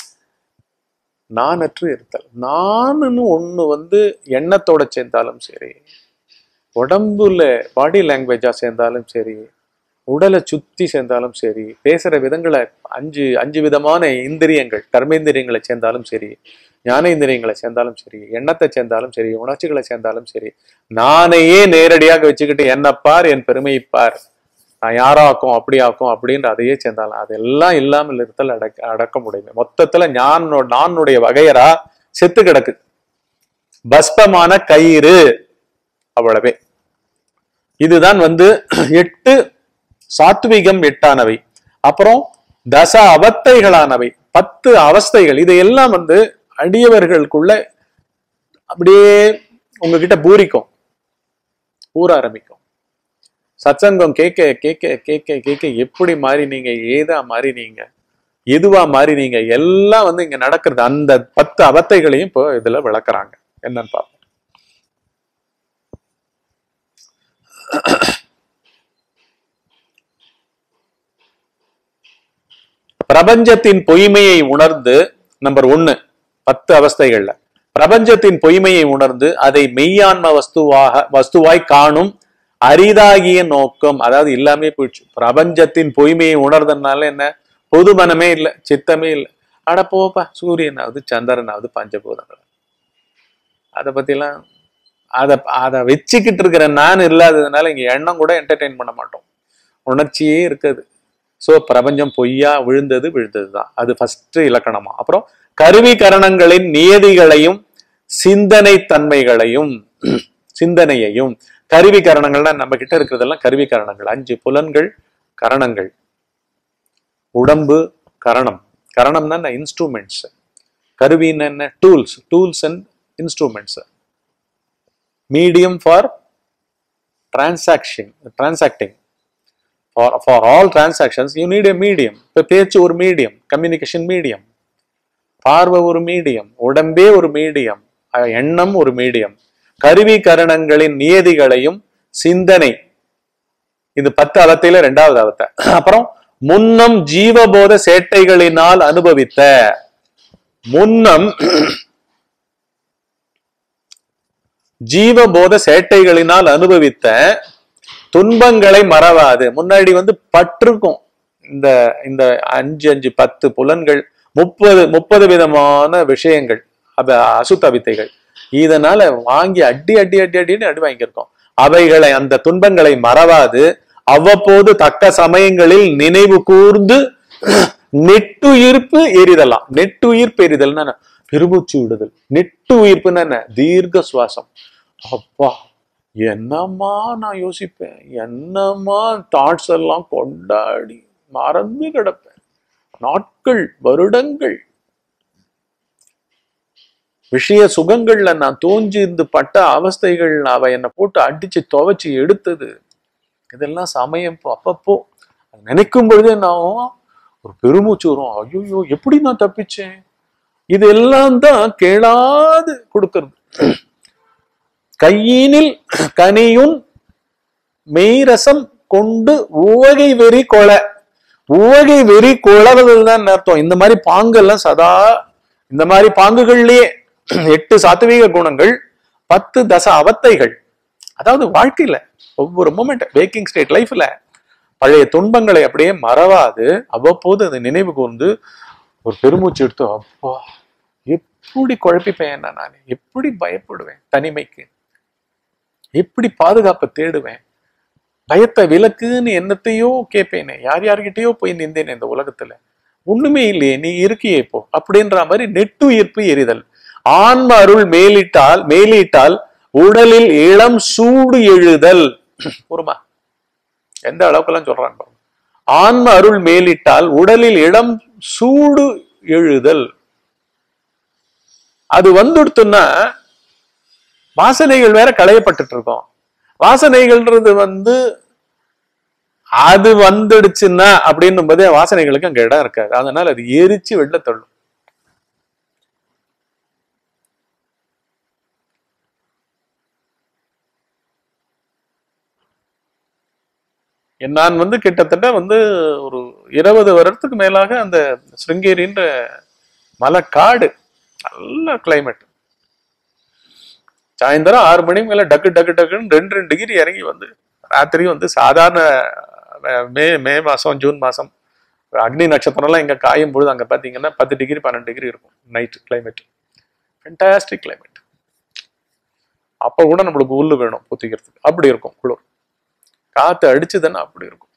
நானற்று இருத்தல் நானுன்னு ஒண்ணு வந்து எண்ணத்தோட சேர்ந்தாலும் சரி உடம்புல பாடி லாங்குவேஜா சேர்ந்தாலும் சரி உடலை சுத்தி சேர்ந்தாலும் சரி பேசுற விதங்களை அஞ்சு அஞ்சு விதமான இந்திரியங்கள் கர்மேந்திரியங்களை சேர்ந்தாலும் சரி ஞானேந்திரியங்களை சேர்ந்தாலும் சரி எண்ணத்தை சேர்ந்தாலும் சரி உணர்ச்சிகளை சேர்ந்தாலும் சரி நானையே நேரடியாக வச்சுக்கிட்டு என்ன பார் என் பெருமையை பார் நான் யாராக்கும் அப்படி ஆக்கும் அப்படின்ற அதையே சேர்ந்தாலும் அதெல்லாம் இல்லாமல் இருத்தல் அடக்க அடக்க முடியும் மொத்தத்துல ஞான் நானுடைய வகையரா செத்து கிடக்கு பஸ்பமான கயிறு அவ்வளவே இதுதான் வந்து எட்டு சாத்விகம் எட்டானவை அப்புறம் தச அவத்தைகளானவை பத்து அவஸ்தைகள் இதையெல்லாம் வந்து அடியவர்களுக்குள்ள அப்படியே உங்ககிட்ட பூரிக்கும் ஊற ஆரம்பிக்கும் சத்சங்கம் கேட்க கேட்க கேட்க கேட்க எப்படி மாறினீங்க ஏதா மாறினீங்க எதுவா மாறினீங்க எல்லாம் வந்து இங்க நடக்கிறது அந்த பத்து அவத்தைகளையும் இப்போ இதுல விளக்குறாங்க என்னன்னு பார்ப்போம் பிரபஞ்சத்தின் பொய்மையை உணர்ந்து நம்பர் ஒன்னு பத்து அவஸ்தைகள்ல பிரபஞ்சத்தின் பொய்மையை உணர்ந்து அதை மெய்யான்ம வஸ்துவாக வஸ்துவாய் காணும் அரிதாகிய நோக்கம் அதாவது எல்லாமே போயிடுச்சு பிரபஞ்சத்தின் பொய்மையை உணர்ந்ததுனால என்ன பொது மனமே இல்லை சித்தமே இல்லை அட போப்பா சூரியனாவது சந்திரனாவது பஞ்சபூதங்கள் அதை பத்திலாம் அதை அதை வச்சுக்கிட்டு இருக்கிற நான் இல்லாததுனால இங்க எண்ணம் கூட என்டர்டெயின் பண்ண மாட்டோம் உணர்ச்சியே இருக்குது ஸோ பிரபஞ்சம் பொய்யா விழுந்தது விழுந்தது தான் அது ஃபர்ஸ்ட் இலக்கணமா அப்புறம் கருவி கரணங்களின் நியதிகளையும் சிந்தனை தன்மைகளையும் சிந்தனையையும் கருவி கரணங்கள்னா நம்ம கிட்ட இருக்கிறதெல்லாம் கருவி கரணங்கள் அஞ்சு புலன்கள் கரணங்கள் உடம்பு கரணம் கரணம்னா என்ன இன்ஸ்ட்ருமெண்ட்ஸ் கருவின்னு என்ன tools tools and instruments medium for transaction transacting for for all transactions you need a medium இப்போ பேச்சு ஒரு மீடியம் கம்யூனிகேஷன் மீடியம் பார்வை ஒரு மீடியம் உடம்பே ஒரு மீடியம் எண்ணம் ஒரு மீடியம் கருவி கரணங்களின் நியதிகளையும் சிந்தனை இது பத்து அவத்தையில ரெண்டாவது அவத்தை அப்புறம் முன்னம் ஜீவபோத சேட்டைகளினால் அனுபவித்த முன்னம் ஜீவபோத சேட்டைகளினால் அனுபவித்த துன்பங்களை மறவாது முன்னாடி வந்து பட்டிருக்கும் இந்த இந்த அஞ்சு அஞ்சு பத்து புலன்கள் முப்பது முப்பது விதமான விஷயங்கள் அத அசுத்த வித்தைகள் இதனால வாங்கி அடி அடி அடி அடின்னு அடி வாங்கியிருக்கோம் அவைகளை அந்த துன்பங்களை மறவாது அவ்வப்போது தக்க சமயங்களில் நினைவு கூர்ந்து நெட்டுயிர்ப்பு எரிதலாம் நெட்டுயிர்ப்பு எரிதல்னா என்ன? பெருமூச்சு விடுதல் நெட்டு உயிர்ப்புன்னா என்ன தீர்க்க சுவாசம் அப்பா என்னம்மா நான் யோசிப்பேன் என்னம்மா தாட்ஸ் எல்லாம் கொண்டாடி மறந்து கிடப்பேன் நாட்கள் வருடங்கள் விஷய சுகங்கள்ல நான் தோஞ்சி இருந்து பட்ட அவஸ்தைகள் அவ என்னை போட்டு அடிச்சு துவைச்சு எடுத்தது இதெல்லாம் சமயம் போ- அப்பப்போ அது நினைக்கும் பொழுதே நான் ஒரு பெருமூச்சு வரும் ஐயோ எப்படி நான் தப்பிச்சேன் இதெல்லாம் தான் கேளாது கொடுக்கிறது கையினில் கனியுன் மெய்ரசம் கொண்டு உவகை வெறி கொலை உவகை வெறி கொளவதுதான் தான் அர்த்தம் இந்த மாதிரி பாங்கெல்லாம் சதா இந்த மாதிரி பாங்குகள்லயே எட்டு சாத்வீக குணங்கள் பத்து தச அவத்தைகள் அதாவது வாழ்க்கையில ஒவ்வொரு மூமெண்ட் வேக்கிங் ஸ்டேட் லைஃப்ல பழைய துன்பங்களை அப்படியே மறவாது அவ்வப்போது அதை நினைவு கூர்ந்து ஒரு பெருமூச்சு எடுத்து அப்பா எப்படி குழப்பிப்பேன் என்ன நான் எப்படி பயப்படுவேன் தனிமைக்கு எப்படி பாதுகாப்பை தேடுவேன் பயத்தை விலக்குன்னு என்னத்தையோ கேட்பேனே யார் யார்கிட்டயோ போய் நின்றேனே இந்த உலகத்துல ஒண்ணுமே இல்லையே நீ இருக்கியே இப்போ அப்படின்ற மாதிரி நெட்டுயிர்ப்பு எரிதல் ஆன்ம அருள் மேலிட்டால் மேலிட்டால் உடலில் இளம் சூடு எழுதல் பொறுமா எந்த அளவுக்கெல்லாம் சொல்றாங்க பாருங்க. ஆன்ம அருள் மேலிட்டால் உடலில் இளம் சூடு எழுதல் அது வந்துடுத்துன்னா வாசனைகள் வேற களையப்பட்டுட்டு இருக்கோம் வாசனைகள்ன்றது வந்து அது வந்துடுச்சுன்னா அப்படின்னும் போதே வாசனைகளுக்கு அங்க இடம் இருக்காது அதனால அது எரிச்சு வெளில தள்ளும் நான் வந்து கிட்டத்தட்ட வந்து ஒரு இருபது வருடத்துக்கு மேலாக அந்த சிருங்கேரின்ற மலைக்காடு நல்ல கிளைமேட் சாயந்தரம் ஆறு மணி மேல டக்கு டக்கு டக்குன்னு ரெண்டு ரெண்டு டிகிரி இறங்கி வந்து ராத்திரி வந்து சாதாரண அஹ், மே மே மாசம் ஜூன் மாசம் அக்னி நட்சத்திரம்லாம் இங்க காயும் பொழுது அங்க பாத்தீங்கன்னா பத்து டிகிரி பன்னெண்டு டிகிரி இருக்கும் நைட் கிளைமேட் ஃபென்டாஸ்டிக் கிளைமேட் அப்ப கூட நம்மளுக்கு உள்ளு வேணும் புத்திக்கிறதுக்கு அப்படி இருக்கும் குளிர் காத்து அடிச்சுதுன்னா அப்படி இருக்கும்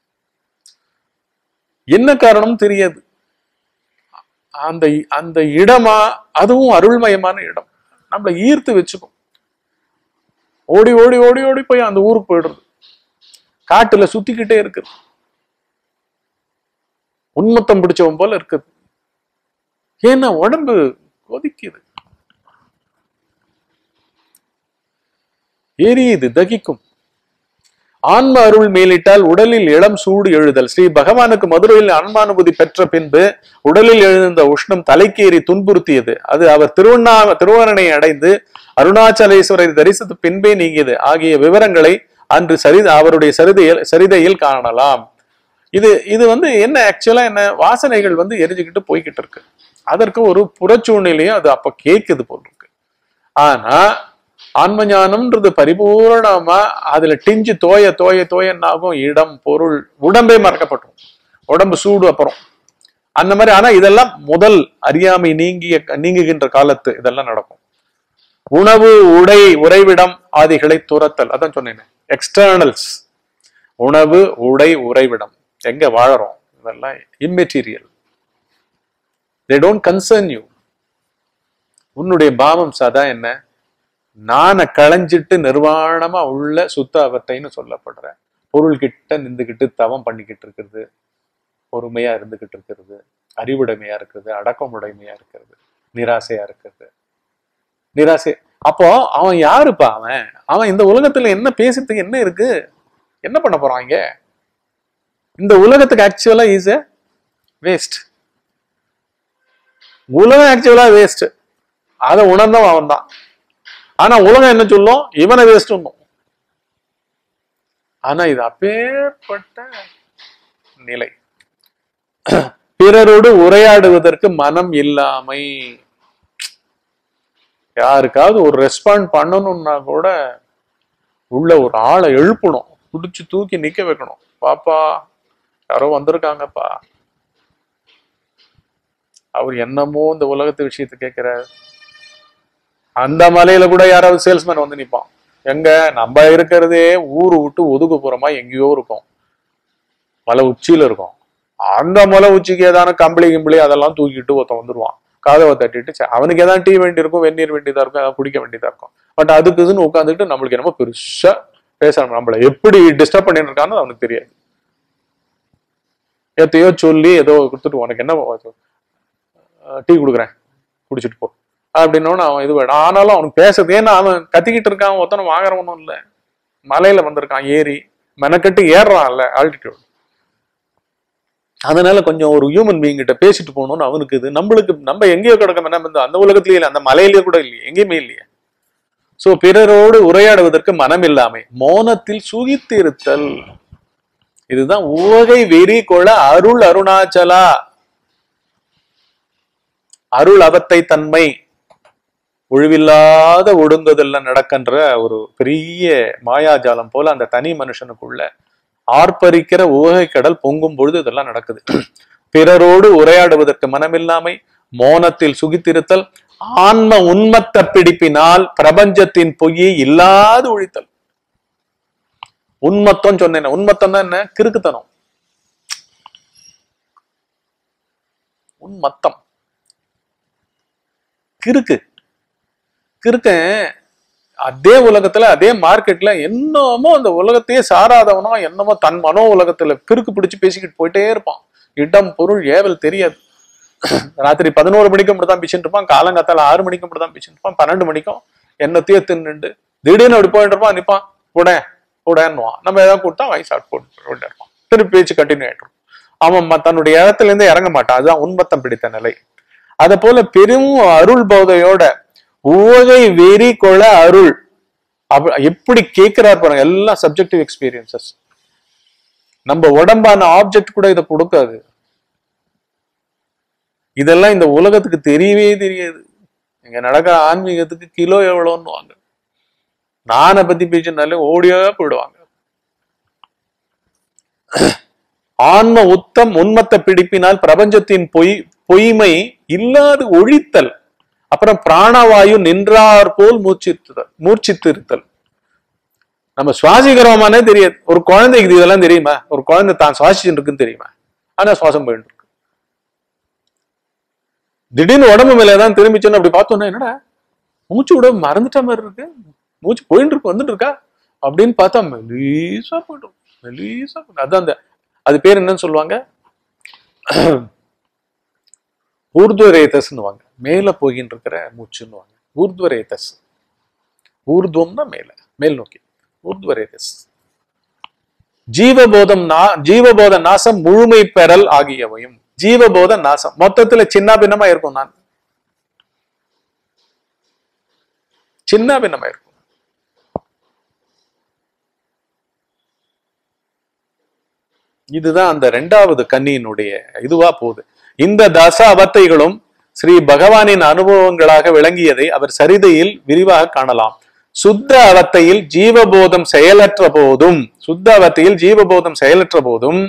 என்ன காரணம் தெரியாது அந்த அந்த இடமா அதுவும் அருள்மயமான இடம் நம்மளை ஈர்த்து வச்சுக்கும் ஓடி ஓடி ஓடி ஓடி போய் அந்த ஊருக்கு போயிடுறது காட்டுல சுத்திக்கிட்டே இருக்குது உன்மத்தம் பிடிச்சவன் போல இருக்குது ஏன்னா உடம்பு கொதிக்குது எரியுது தகிக்கும் ஆன்ம அருள் மேலிட்டால் உடலில் இளம் சூடு எழுதல் ஸ்ரீ பகவானுக்கு மதுரையில் ஆன்மானுபூதி பெற்ற பின்பு உடலில் எழுந்த உஷ்ணம் தலைக்கேறி துன்புறுத்தியது அது அவர் திருவண்ணா திருவரணை அடைந்து அருணாச்சலேஸ்வரை தரிசித்த பின்பே நீங்கியது ஆகிய விவரங்களை அன்று சரி அவருடைய சரிதையில் சரிதையில் காணலாம் இது இது வந்து என்ன ஆக்சுவலா என்ன வாசனைகள் வந்து எரிஞ்சுக்கிட்டு போய்கிட்டு இருக்கு அதற்கு ஒரு புறச்சூழ்நிலையும் அது அப்ப கேக்குது போல் இருக்கு ஆனா ஆன்ம ஞானம்ன்றது பரிபூரணமா அதுல டிஞ்சு தோய தோய தோய என்னாகும் இடம் பொருள் உடம்பே மறக்கப்பட்டுரும் உடம்பு சூடு அப்புறம் அந்த மாதிரி ஆனா இதெல்லாம் முதல் அறியாமை நீங்கிய நீங்குகின்ற காலத்து இதெல்லாம் நடக்கும் உணவு உடை உறைவிடம் ஆதிகளை துரத்தல் அதான் சொன்னேன் எக்ஸ்டர்னல்ஸ் உணவு உடை உறைவிடம் எங்க வாழறோம் இதெல்லாம் immaterial they don't concern you உன்னுடைய பாவம் சதா என்ன நானை களைஞ்சிட்டு நிர்வாணமா உள்ள சுத்த அவத்தைன்னு சொல்லப்படுற பொருள் கிட்ட நின்றுகிட்டு தவம் பண்ணிக்கிட்டு இருக்கிறது பொறுமையா இருந்துகிட்டு இருக்கிறது அறிவுடைமையா இருக்கிறது அடக்கமுடைமையா இருக்கிறது நிராசையா இருக்கிறது நிராசை அப்போ அவன் யாருப்பா அவன் அவன் இந்த உலகத்துல என்ன பேசுறதுக்கு என்ன இருக்கு என்ன பண்ண போறான் இங்க இந்த உலகத்துக்கு ஆக்சுவலா இஸ் எ வேஸ்ட் உலகம் ஆக்சுவலா வேஸ்ட் அதை உணர்ந்தவன் அவன் தான் ஆனா உலகம் என்ன சொல்லும் இவனை வேஸ்ட் ஆனா இது அப்பேற்பட்ட நிலை பிறரோடு உரையாடுவதற்கு மனம் இல்லாமை யாருக்காவது ஒரு ரெஸ்பாண்ட் பண்ணணும்னா கூட உள்ள ஒரு ஆளை எழுப்பணும் பிடிச்சு தூக்கி நிக்க வைக்கணும் பாப்பா யாரோ வந்திருக்காங்கப்பா அவர் என்னமோ இந்த உலகத்து விஷயத்தை கேட்கிறார் அந்த மலையில கூட யாராவது சேல்ஸ்மேன் வந்து நிப்பான் எங்க நம்ம இருக்கிறதே ஊரு விட்டு ஒதுக்குப்புறமா எங்கேயோ இருக்கும் மலை உச்சியில இருக்கும் அந்த மலை உச்சிக்கு ஏதான கம்பளி கிம்பளி அதெல்லாம் தூக்கிட்டு ஒருத்தன் வந்துருவான் காதவை தட்டிட்டு சரி, அவனுக்கு ஏதாவது டீ வேண்டி இருக்கும் வெந்நீர் வேண்டியதா இருக்கும் ஏதாவது குடிக்க வேண்டியதா இருக்கும் பட் அதுக்குன்னு உட்காந்துட்டு நம்மளுக்கு என்னமோ பெருசா பேசணும் நம்மளை எப்படி டிஸ்டர்ப் பண்ணிட்டு இருக்கான்னு அவனுக்கு தெரியாது எத்தையோ சொல்லி ஏதோ கொடுத்துட்டு உனக்கு என்ன டீ கொடுக்குறேன் குடிச்சிட்டு போ அப்படின்னோன்னு அவன் இது வேணும் ஆனாலும் அவனுக்கு பேசுறது ஏன்னா அவன் கத்திக்கிட்டு இருக்கான் ஒருத்தனை வாங்குறவனும் இல்லை மலையில வந்திருக்கான் ஏறி மெனக்கட்டு ஏறுறான்ல ஆல்டிடியூட் அதனால கொஞ்சம் ஒரு ஹியூமன் பீயிங் கிட்ட பேசிட்டு போகணும்னு அவனுக்கு இது நம்மளுக்கு நம்ம எங்கேயோ கிடக்க என்ன இந்த அந்த உலகத்திலேயே இல்லை அந்த மலையிலேயே கூட இல்லையே எங்கேயுமே இல்லையே சோ பிறரோடு உரையாடுவதற்கு மனம் இல்லாமை மௌனத்தில் சுகித்து இருத்தல் இதுதான் உவகை வெறி கொள அருள் அருணாச்சலா அருள் அவத்தை தன்மை ஒழிவில்லாத ஒடுங்குதல்ல நடக்கின்ற ஒரு பெரிய மாயாஜாலம் போல அந்த தனி மனுஷனுக்குள்ள ஆர்ப்பரிக்கிற உவகை கடல் பொங்கும் பொழுது இதெல்லாம் நடக்குது பிறரோடு உரையாடுவதற்கு மனமில்லாமை மௌனத்தில் சுகித்திருத்தல் ஆன்ம உன்மத்த பிடிப்பினால் பிரபஞ்சத்தின் பொய்யை இல்லாது ஒழித்தல் உன்மத்தம் சொன்னேன் உன்மத்தம் தான் என்ன கிறுக்குத்தனம் உன்மத்தம் கிறுக்கு கிறுக்கன் அதே உலகத்துல அதே மார்க்கெட்ல என்னமோ அந்த உலகத்தையே சாராதவனோ என்னமோ தன் மனோ உலகத்துல கிறுக்கு பிடிச்சு பேசிக்கிட்டு போயிட்டே இருப்பான் இடம் பொருள் ஏவல் தெரியாது ராத்திரி பதினோரு மணிக்கும் இப்படிதான் பிச்சுட்டு இருப்பான் காலங்காத்தால ஆறு மணிக்கும் இப்படிதான் பிச்சுட்டு இருப்பான் பன்னெண்டு மணிக்கும் என்னத்தையோ தின்னுண்டு திடீர்னு அப்படி போயிட்டு இருப்பான் நிப்பான் கூட கூடன்னுவான் நம்ம ஏதாவது கொடுத்தா வாங்கி சாப்பிட்டு போட்டு போயிட்டு இருப்பான் திருப்பி பேச்சு கண்டினியூ ஆயிடும் அவன் ம- தன்னுடைய இடத்துல இருந்து இறங்க மாட்டான் அதுதான் உண்மத்தம் பிடித்த நிலை அத போல பெரும் அருள் போதையோட உவகை வெறி கொள அருள் அப்ப எப்படி கேட்கிறார் பாருங்க எல்லாம் சப்ஜெக்டிவ் எக்ஸ்பீரியன்சஸ் நம்ம உடம்பான ஆப்ஜெக்ட் கூட இதை கொடுக்காது இதெல்லாம் இந்த உலகத்துக்கு தெரியவே தெரியாது இங்க நடக்கிற ஆன்மீகத்துக்கு கிலோ எவ்வளோன்னு வாங்க நானை பத்தி பேச்சுனாலே ஓடியா போயிடுவாங்க ஆன்ம உத்தம் உன்மத்த பிடிப்பினால் பிரபஞ்சத்தின் பொய் பொய்மை இல்லாது ஒழித்தல் அப்புறம் பிராணவாயு நின்றார் போல் மூச்சித்துதல் மூர்ச்சித்து இருத்தல் நம்ம சுவாசிக்கிறோமானே தெரியாது ஒரு குழந்தைக்கு இது இதெல்லாம் தெரியுமா ஒரு குழந்தை தான் சுவாசிச்சுட்டு இருக்குன்னு தெரியுமா ஆனா சுவாசம் போயிட்டு இருக்கு திடீர்னு உடம்பு மேல ஏதாவது திரும்பிச்சுன்னு அப்படி பார்த்தோன்னா என்னடா மூச்சு விட மறந்துட்ட மாதிரி இருக்கு மூச்சு போயிட்டு இருக்கு வந்துட்டு இருக்கா அப்படின்னு பார்த்தா மெலீசா போயிடும் மெலீசா போயிடும் அதான் அந்த அது பேர் என்னன்னு சொல்லுவாங்க ஊர்துவரேதஸ்ன்னுவாங்க மேல போகின்னு இருக்கிற மூச்சுன்னுவாங்க ஊர்துவரேதஸ் ஊர்துவம்னா மேல மேல் நோக்கி ஊர்துவரேதஸ் ஜீவபோதம் நா ஜீவபோத நாசம் முழுமை பெறல் ஆகியவையும் ஜீவபோத நாசம் மொத்தத்துல சின்ன பின்னமா இருக்கும் நான் சின்ன பின்னமா இருக்கும் இதுதான் அந்த ரெண்டாவது கன்னியினுடைய இதுவா போகுது இந்த தச அவத்தைகளும் ஸ்ரீ பகவானின் அனுபவங்களாக விளங்கியதை அவர் சரிதையில் விரிவாக காணலாம் சுத்த அவத்தையில் ஜீவபோதம் செயலற்ற போதும் சுத்த அவத்தையில் ஜீவபோதம் செயலற்ற போதும்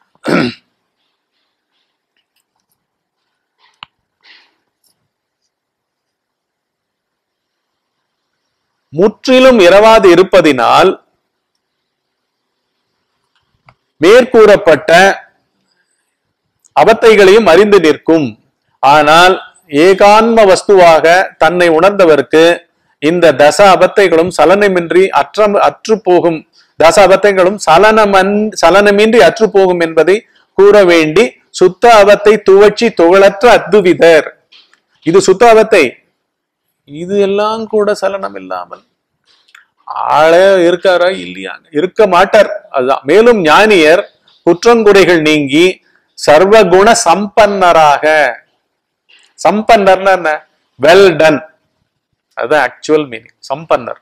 முற்றிலும் இரவாது இருப்பதினால் மேற்கூறப்பட்ட அவத்தைகளையும் அறிந்து நிற்கும் ஆனால் ஏகான்ம வஸ்துவாக தன்னை உணர்ந்தவருக்கு இந்த தச அபத்தைகளும் சலனமின்றி அற்ற அற்று போகும் தச அபத்தைகளும் சலனமன் சலனமின்றி அற்று போகும் என்பதை கூற வேண்டி சுத்த அவத்தை துவச்சி துகளற்ற அத்துவிதர் இது சுத்த அவத்தை இது எல்லாம் கூட சலனம் இல்லாமல் ஆளே இருக்காரா இல்லையாங்க இருக்க மாட்டார் அதுதான் மேலும் ஞானியர் குற்றங்குறைகள் நீங்கி சர்வகுண சம்பன்னராக சம்பன்னர்னா என்ன வெல் டன் அதுதான் ஆக்சுவல் மீனிங் சம்பன்னர்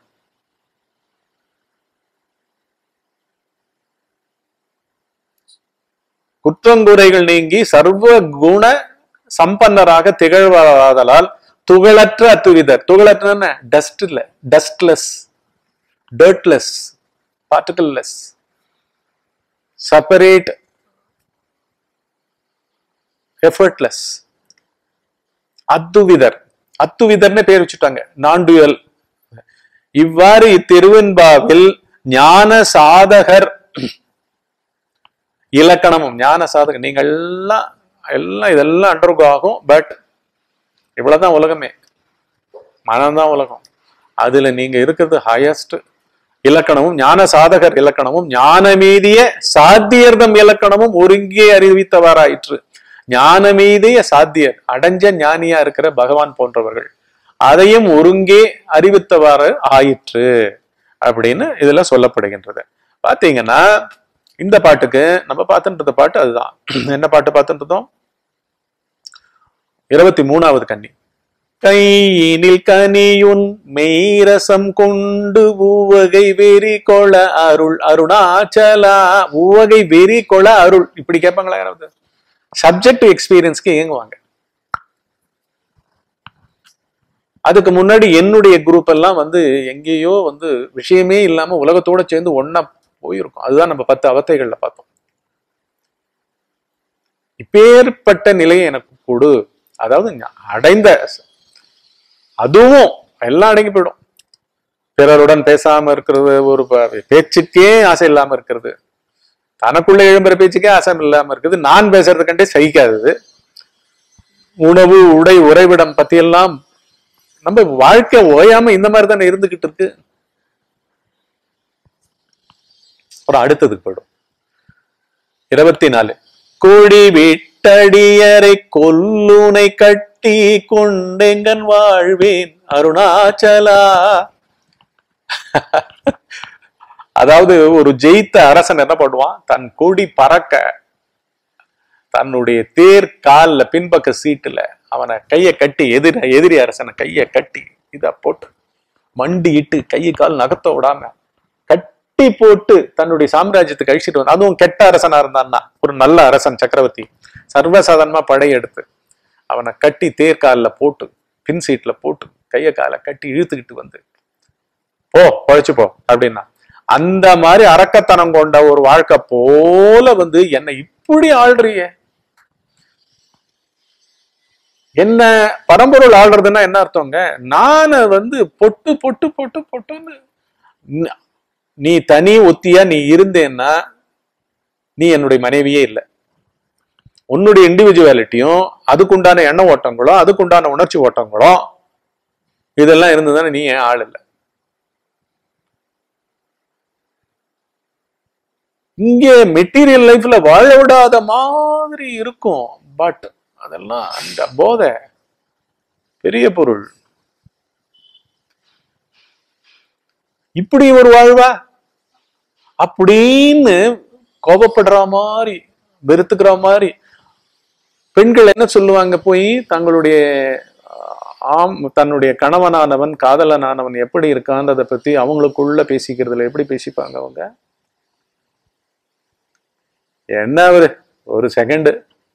குற்றங்குறைகள் நீங்கி சர்வ குண சம்பன்னராக திகழ்வதாதலால் துகளற்ற அத்துவிதர் துகளற்ற என்ன டஸ்ட் இல்ல dustless dirtless particleless separate effortless அத்துவிதர் அத்துவிதர்னு பேர் வச்சுட்டாங்க நான்டுயல் இவ்வாறு இத்திருவெண்பாவில் ஞான சாதகர் இலக்கணமும் ஞான சாதகர் நீங்க எல்லாம் எல்லாம் இதெல்லாம் அண்டர்கோ ஆகும் பட் இவ்வளவுதான் உலகமே மனம்தான் உலகம் அதுல நீங்க இருக்கிறது ஹையஸ்ட் இலக்கணமும் ஞான சாதகர் இலக்கணமும் ஞானமீதிய சாத்தியர்தம் இலக்கணமும் ஒருங்கே அறிவித்தவராயிற்று ஞானமீதிய சாத்தியர் அடைஞ்ச ஞானியா இருக்கிற பகவான் போன்றவர்கள் அதையும் ஒருங்கே அறிவித்தவாறு ஆயிற்று அப்படின்னு இதுல சொல்லப்படுகின்றது பாத்தீங்கன்னா இந்த பாட்டுக்கு நம்ம பார்த்துட்டு இருந்த பாட்டு அதுதான் என்ன பாட்டு பார்த்துட்டு இருந்தோம் இருபத்தி மூணாவது கன்னி கையினில் கனியுன் மெய்ரசம் கொண்டு உவகை வெறி கொள அருள் அருணாச்சலா உவகை வெறி கொள அருள் இப்படி கேட்பாங்களா யாராவது சப்ஜெக்ட் எக்ஸ்பீரியன்ஸ்க்கு இயங்குவாங்க அதுக்கு முன்னாடி என்னுடைய குரூப் எல்லாம் வந்து எங்கேயோ வந்து விஷயமே இல்லாம உலகத்தோட சேர்ந்து ஒன்னா போயிருக்கும் அதுதான் நம்ம பத்து அவத்தைகள்ல பார்த்தோம் இப்பேற்பட்ட நிலையை எனக்கு கொடு அதாவது ஞ- அடைந்த அதுவும் எல்லாம் அடங்கி போயிடும் பிறருடன் பேசாம இருக்கிறது ஒரு ப- பேச்சுக்கே ஆசை இல்லாம இருக்கிறது தனக்குள்ள எழும்புற பேச்சுக்கே ஆசை இல்லாம இருக்குது நான் பேசுறது கண்டே சகிக்காதது உணவு உடை உறைவிடம் பத்தி எல்லாம் நம்ம வாழ்க்கை ஓயாம இந்த மாதிரி தானே இருந்துகிட்டு இருக்கு அப்புறம் அடுத்ததுக்கு போயிடும் இருபத்தி நாலு கொடி விட்டடியரை கொல்லுனை கட்டி கொண்டெங்கன் வாழ்வேன் அருணாச்சலா அதாவது ஒரு ஜெயித்த அரசன் என்ன பண்ணுவான் தன் கொடி பறக்க தன்னுடைய தேர் கால்ல பின்பக்க சீட்டுல அவனை கையை கட்டி எதிர எதிரி அரசனை கையை கட்டி இத போட்டு மண்டி இட்டு கையை கால் நகர்த்த விடாம கட்டி போட்டு தன்னுடைய சாம்ராஜ்யத்தை கழிச்சிட்டு வந்து அதுவும் கெட்ட அரசனா இருந்தான்னா ஒரு நல்ல அரசன் சக்கரவர்த்தி சர்வசாதாரணமா படையெடுத்து அவனை கட்டி தேர்காலில் போட்டு பின் சீட்ல போட்டு கையை காலை கட்டி இழுத்துக்கிட்டு வந்து போ பழைச்சு போ அப்படின்னா அந்த மாதிரி அரக்கத்தனம் கொண்ட ஒரு வாழ்க்கை போல வந்து என்னை இப்படி ஆள்றியே என்ன பரம்பொருள் ஆள்றதுன்னா என்ன அர்த்தங்க நான் வந்து பொட்டு பொட்டு பொட்டு பொட்டுன்னு ந- நீ தனி ஒத்தியா நீ இருந்தேன்னா நீ என்னுடைய மனைவியே இல்லை உன்னுடைய இண்டிவிஜுவாலிட்டியும் அதுக்குண்டான எண்ண ஓட்டங்களும் அதுக்குண்டான உணர்ச்சி ஓட்டங்களும் இதெல்லாம் இருந்ததுன்னா நீ ஏன் ஆள் இல்லை இங்கே மெட்டீரியல் லைஃப்ல வாழ விடாத மாதிரி இருக்கும் பட் அதெல்லாம் அந்த போதை பெரிய பொருள் இப்படி ஒரு வாழ்வா அப்படின்னு கோபப்படுற மாதிரி வெறுத்துக்கிற மாதிரி பெண்கள் என்ன சொல்லுவாங்க போய் தங்களுடைய ஆம் தன்னுடைய கணவனானவன் காதலனானவன் எப்படி இருக்கான்றதை பத்தி அவங்களுக்குள்ள பேசிக்கிறதுல எப்படி பேசிப்பாங்க அவங்க என்ன அவரு ஒரு செகண்ட்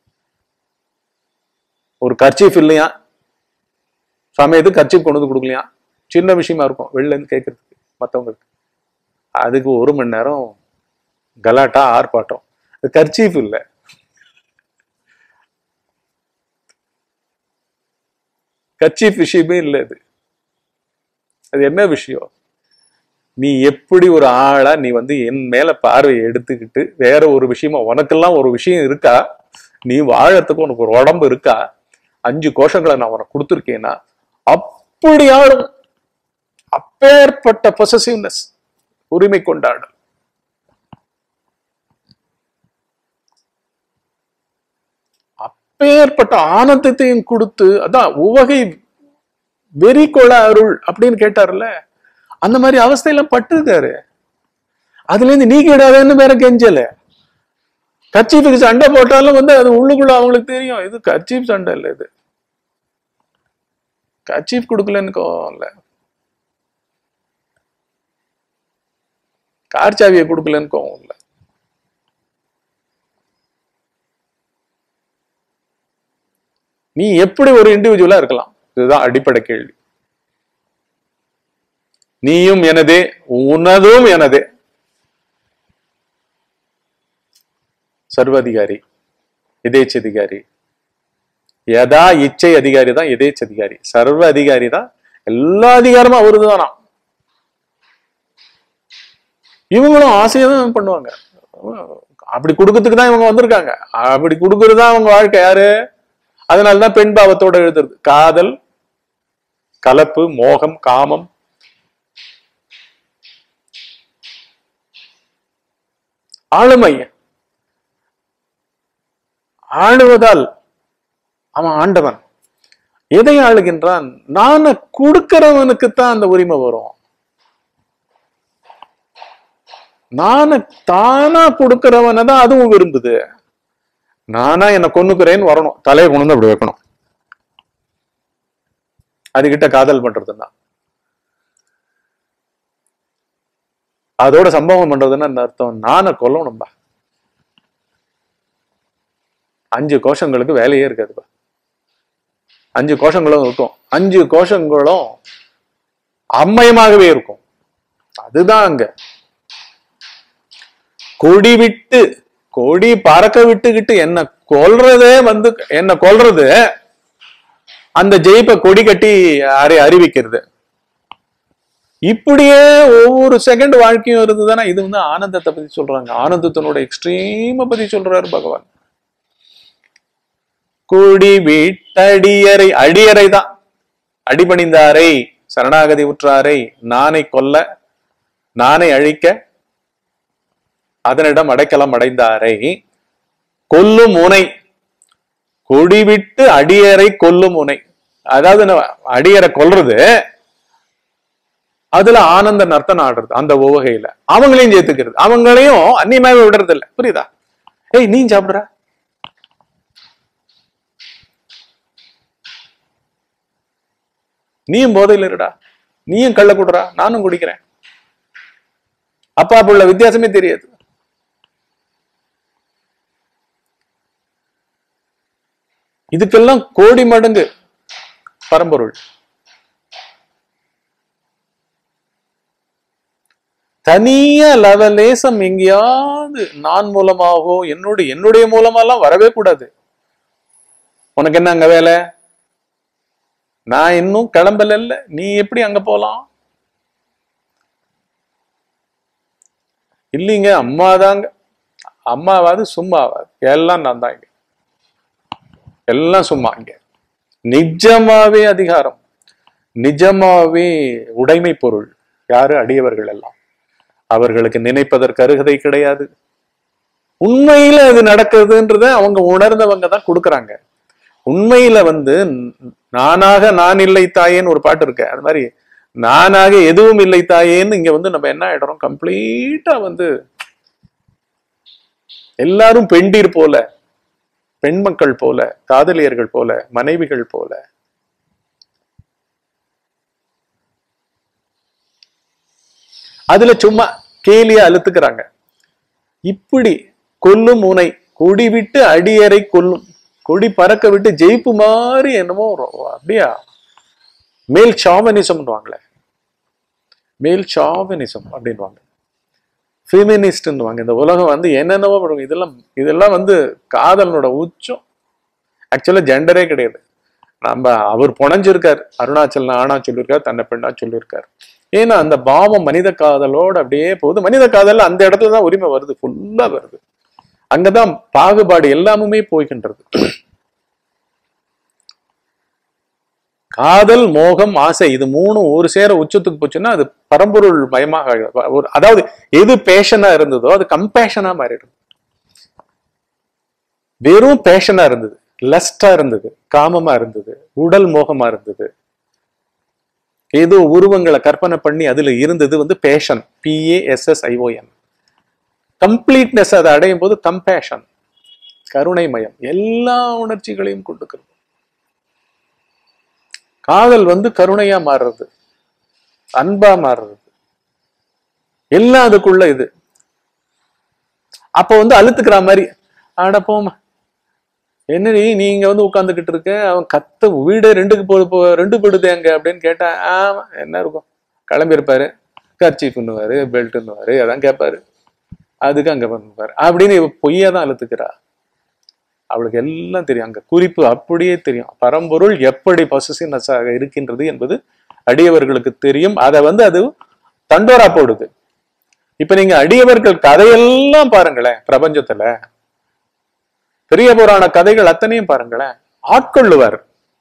ஒரு கர்ச்சீஃப் இல்லையா சமயத்துக்கு கர்ச்சீஃப் கொண்டு வந்து கொடுக்கலையா சின்ன விஷயமா இருக்கும் வெளில இருந்து கேட்கறதுக்கு மற்றவங்களுக்கு அதுக்கு ஒரு மணி நேரம் கலாட்டா ஆர்ப்பாட்டம் அது கர்ச்சீஃப் இல்லை கர்ச்சீஃப் விஷயமே இல்லை அது அது என்ன விஷயம் நீ எப்படி ஒரு ஆளா நீ வந்து என் மேல பார்வையை எடுத்துக்கிட்டு வேற ஒரு விஷயமா உனக்கெல்லாம் ஒரு விஷயம் இருக்கா நீ வாழறதுக்கு உனக்கு ஒரு உடம்பு இருக்கா அஞ்சு கோஷங்களை நான் உனக்கு கொடுத்துருக்கேன்னா அப்படி ஆளும் அப்பேற்பட்ட பொசசிவ்னஸ் உரிமை கொண்டாடல் அப்பேற்பட்ட ஆனந்தத்தையும் கொடுத்து அதான் உவகை வெறி கொள அருள் அப்படின்னு கேட்டார்ல அந்த மாதிரி அவஸ்தையெல்லாம் பட்டிருக்காரு அதுல இருந்து நீ கிடாதேன்னு வேற கெஞ்சல கர்ச்சீஃபுக்கு சண்டை போட்டாலும் வந்து அது உள்ளுக்குள்ள அவங்களுக்கு தெரியும் இது கர்ச்சீஃப் சண்டை இல்லை இது கர்ச்சீஃப் கொடுக்கலன்னு கோவம் இல்லை கார் சாவியை கொடுக்கலன்னு கோவம் இல்லை நீ எப்படி ஒரு இண்டிவிஜுவலா இருக்கலாம் இதுதான் அடிப்படை கேள்வி நீயும் எனதே உனதும் எனதே சர்வாதிகாரி எதேச்சதிகாரி யதா இச்சை அதிகாரி தான் எதேச்ச அதிகாரி சர்வ அதிகாரி தான் எல்லா அதிகாரமும் அவருது தானா இவங்களும் ஆசையை தான் பண்ணுவாங்க அப்படி கொடுக்கறதுக்கு தான் இவங்க வந்திருக்காங்க அப்படி கொடுக்கறது தான் அவங்க வாழ்க்கை யாரு அதனாலதான் பெண் பாவத்தோட எழுதுறது காதல் கலப்பு மோகம் காமம் ஆளுமை ஆளுவதால் அவன் ஆண்டவன் எதை ஆளுகின்றான் நான கொடுக்கிறவனுக்கு தான் அந்த உரிமை வரும் நான தானா கொடுக்கிறவனை தான் அதுவும் விரும்புது நானா என்ன கொன்னுக்கிறேன்னு வரணும் தலையை கொண்டு வந்து அப்படி வைக்கணும் அதுகிட்ட காதல் பண்றதுன்னா அதோட சம்பவம் பண்றதுன்னா என்ன அர்த்தம் நானை கொல்லணும்பா அஞ்சு கோஷங்களுக்கு வேலையே இருக்காதுப்பா அஞ்சு கோஷங்களும் இருக்கும் அஞ்சு கோஷங்களும் அம்மயமாகவே இருக்கும் அதுதான் அங்க கொடி விட்டு கொடி பறக்க விட்டுக்கிட்டு என்ன கொல்றதே வந்து என்ன கொல்றது அந்த ஜெயிப்பை கொடி கட்டி அறி அறிவிக்கிறது இப்படியே ஒவ்வொரு செகண்ட் வாழ்க்கையும் இருந்ததுன்னா இது வந்து ஆனந்தத்தை பத்தி சொல்றாங்க ஆனந்தத்தினோட எக்ஸ்ட்ரீம பத்தி சொல்றாரு பகவான் கூடி வீட்டடியரை அடியரை தான் அடிபணிந்தாரை சரணாகதி உற்றாரை நானை கொல்ல நானை அழிக்க அதனிடம் அடைக்கலம் அடைந்தாரை கொல்லும் முனை கொடிவிட்டு அடியரை கொல்லும் முனை அதாவது நம்ம அடியரை கொல்றது அதுல ஆனந்த நர்த்தனம் ஆடுறது அந்த உவகையில அவங்களையும் சேர்த்துக்கிறது அவங்களையும் அந்நியமாவே விடுறது இல்ல புரியுதா ஏய் நீ சாப்பிடுற நீயும் போதையில் இருடா நீயும் கள்ள குடுறா நானும் குடிக்கிறேன் அப்பா புள்ள வித்தியாசமே தெரியாது இதுக்கெல்லாம் கோடி மடங்கு பரம்பொருள் தனியா லவலேசம் எங்கேயாவது நான் மூலமாகவோ என்னுடைய என்னுடைய மூலமாலாம் வரவே கூடாது உனக்கு என்ன அங்க வேலை நான் இன்னும் கிளம்பல இல்ல நீ எப்படி அங்க போலாம் இல்லைங்க அம்மா தாங்க அம்மாவாது சும்மாவாது எல்லாம் நான் தான் இங்க எல்லாம் சும்மா இங்க நிஜமாவே அதிகாரம் நிஜமாவே உடைமை பொருள் யாரு அடியவர்கள் எல்லாம் அவர்களுக்கு நினைப்பதற்கு அருகதை கிடையாது உண்மையில அது நடக்குதுன்றத அவங்க உணர்ந்தவங்க தான் கொடுக்குறாங்க உண்மையில வந்து நானாக நான் இல்லை தாயேன்னு ஒரு பாட்டு இருக்கு அது மாதிரி நானாக எதுவும் இல்லை தாயேன்னு இங்க வந்து நம்ம என்ன ஆயிடுறோம் கம்ப்ளீட்டா வந்து எல்லாரும் பெண்டீர் போல பெண் மக்கள் போல காதலியர்கள் போல மனைவிகள் போல அதுல சும்மா கேலியா அழுத்துக்கிறாங்க இப்படி கொல்லும் முனை கொடி விட்டு அடியரை கொல்லும் கொடி பறக்க விட்டு ஜெயிப்பு மாதிரி என்னமோ ஒரு- அப்படியா மேல் சாவனிசம்னுவாங்களே மேல் சாவனிசம் அப்படின்வாங்க ஃபெமினிஸ்ட்னுவாங்க இந்த உலகம் வந்து என்னென்னவோ பண்ணுவாங்க இதெல்லாம் இதெல்லாம் வந்து காதலனோட உச்சம் ஆக்சுவலா ஜெண்டரே கிடையாது நம்ம அவர் புனைஞ்சிருக்கார் அருணாச்சல் ஆணா சொல்லியிருக்கார் தன்னை பெண்ணா சொல்லியிருக்கார் ஏன்னா அந்த பாவம் மனித காதலோட அப்படியே போகுது மனித காதல்ல அந்த இடத்துல தான் உரிமை வருது ஃபுல்லா வருது அங்கதான் பாகுபாடு எல்லாமுமே போய்கின்றது காதல் மோகம் ஆசை இது மூணும் ஒரு சேர உச்சத்துக்கு போச்சுன்னா அது பரம்பொருள் மயமாக ஆகிடும். ஒரு அதாவது எது பேஷனா இருந்ததோ அது கம்பேஷனா மாறிடும் வெறும் பேஷனா இருந்தது லஸ்டா இருந்தது காமமா இருந்தது உடல் மோகமா இருந்தது ஏதோ உருவங்களை கற்பனை பண்ணி அதுல இருந்தது வந்து பேஷன் பிஏஎஸ்எஸ் ஐஓஎன் கம்ப்ளீட்னஸ் அதை அடையும் போது கம்பேஷன் கருணை மயம் எல்லா உணர்ச்சிகளையும் கொண்டுக்கிறது காதல் வந்து கருணையா மாறுறது அன்பா மாறுறது எல்லாம் அதுக்குள்ள இது அப்ப வந்து அழுத்துக்கிற மாதிரி ஆட போமா என்ன நீ நீங்க வந்து உட்கார்ந்துகிட்டு இருக்க அவன் கத்த வீடு ரெண்டுக்கு போது போ ரெண்டு போடுது அங்க அப்படின்னு கேட்டா ஆமா என்ன இருக்கும் கிளம்பி இருப்பாரு கர்ச்சீஃப்னுவாரு பெல்ட்னுவாரு அதான் கேட்பாரு அதுக்கு அங்க பண்ணுவாரு அப்படின்னு இவ பொய்யா தான் அழுத்துக்கிறா அவளுக்கு எல்லாம் தெரியும் அங்க குறிப்பு அப்படியே தெரியும் பரம்பொருள் எப்படி பொசசிவ்னஸாக இருக்கின்றது என்பது அடியவர்களுக்கு தெரியும் அதை வந்து அது தண்டோரா போடுது இப்ப நீங்க அடியவர்கள் கதையெல்லாம் பாருங்களேன் பிரபஞ்சத்துல பெரிய புராண கதைகள் அத்தனையும் பாருங்களேன் ஆட்கொள்ளுவார்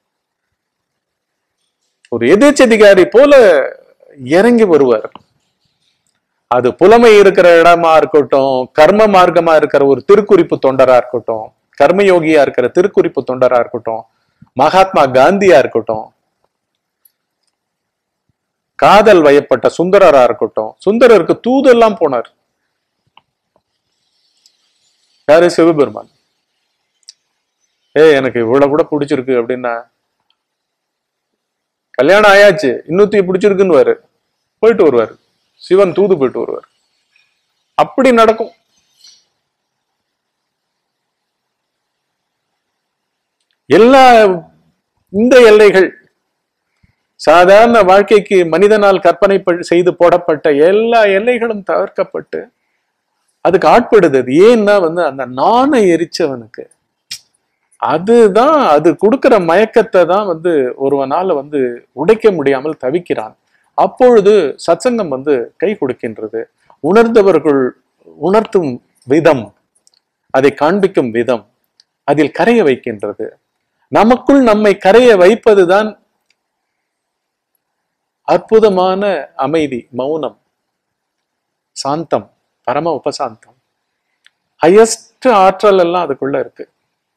ஒரு எதிர்ச்சதிகாரி போல இறங்கி வருவார் அது புலமை இருக்கிற இடமா இருக்கட்டும் கர்ம மார்க்கமா இருக்கிற ஒரு திருக்குறிப்பு தொண்டரா இருக்கட்டும் கர்மயோகியா இருக்கிற திருக்குறிப்பு தொண்டரா இருக்கட்டும் மகாத்மா காந்தியா இருக்கட்டும் காதல் வயப்பட்ட சுந்தரரா இருக்கட்டும் சுந்தரருக்கு தூதெல்லாம் போனார் யாரு சிவபெருமான் ஏய் எனக்கு இவ்வளவு கூட பிடிச்சிருக்கு அப்படின்னா கல்யாணம் ஆயாச்சு இன்னொத்தி பிடிச்சிருக்குன்னு போயிட்டு வருவாரு சிவன் தூது போயிட்டு வருவார் அப்படி நடக்கும் எல்லா இந்த எல்லைகள் சாதாரண வாழ்க்கைக்கு மனிதனால் கற்பனை ப- செய்து போடப்பட்ட எல்லா எல்லைகளும் தவிர்க்கப்பட்டு அதுக்கு ஆட்படுது அது ஏன்னா வந்து அந்த நாணை எரிச்சவனுக்கு அதுதான் அது கொடுக்கிற மயக்கத்தை தான் வந்து ஒருவனால வந்து உடைக்க முடியாமல் தவிக்கிறான் அப்பொழுது சத்சங்கம் வந்து கை கொடுக்கின்றது உணர்ந்தவர்கள் உணர்த்தும் விதம் அதை காண்பிக்கும் விதம் அதில் கரைய வைக்கின்றது நமக்குள் நம்மை கரைய வைப்பதுதான் அற்புதமான அமைதி மௌனம் சாந்தம் பரம உபசாந்தம் ஹையஸ்ட் ஆற்றல் எல்லாம் அதுக்குள்ள இருக்கு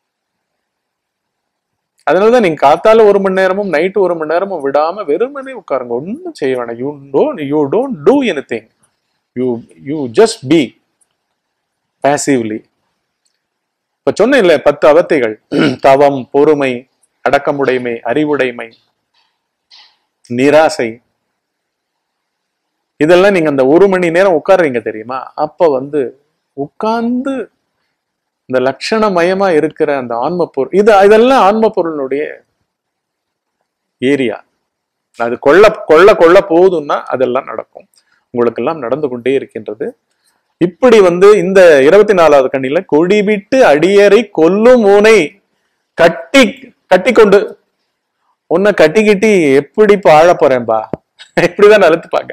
அதனாலதான் நீங்க காத்தால ஒரு மணி நேரமும் நைட்டு ஒரு மணி நேரமும் விடாம வெறுமனே உட்காருங்க ஒன்றும் செய்ய வேணாம் you don't you don't do anything you you just be passively இப்ப சொன்னேன்ல பத்து அவத்தைகள் தவம் பொறுமை அடக்கமுடைமை அறிவுடைமை நிராசை இதெல்லாம் நீங்க அந்த ஒரு மணி நேரம் உட்கார்றீங்க தெரியுமா அப்ப வந்து உட்கார்ந்து இந்த லட்சணமயமா இருக்கிற அந்த ஆன்ம பொருள் இது இதெல்லாம் ஆன்ம பொருளினுடைய ஏரியா அது கொள்ள கொள்ள கொள்ள போகுதுன்னா அதெல்லாம் நடக்கும் உங்களுக்கு எல்லாம் நடந்து கொண்டே இருக்கின்றது இப்படி வந்து இந்த இருபத்தி நாலாவது கண்ணில கொடிவிட்டு அடியரை கொல்லும் ஊனை கட்டி கட்டி கொண்டு உன்னை கட்டிக்கிட்டி எப்படி இப்ப ஆழ போறேன்பா இப்படிதான் அழுத்துப்பாங்க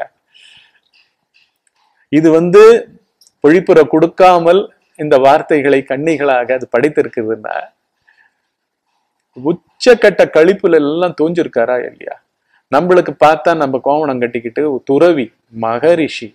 இது வந்து பொழிப்புற கொடுக்காமல் இந்த வார்த்தைகளை கண்ணிகளாக அது படித்திருக்குதுன்னா உச்சக்கட்ட கழிப்புல எல்லாம் தோஞ்சிருக்காரா இல்லையா நம்மளுக்கு பார்த்தா நம்ம கோவணம் கட்டிக்கிட்டு துறவி மகரிஷி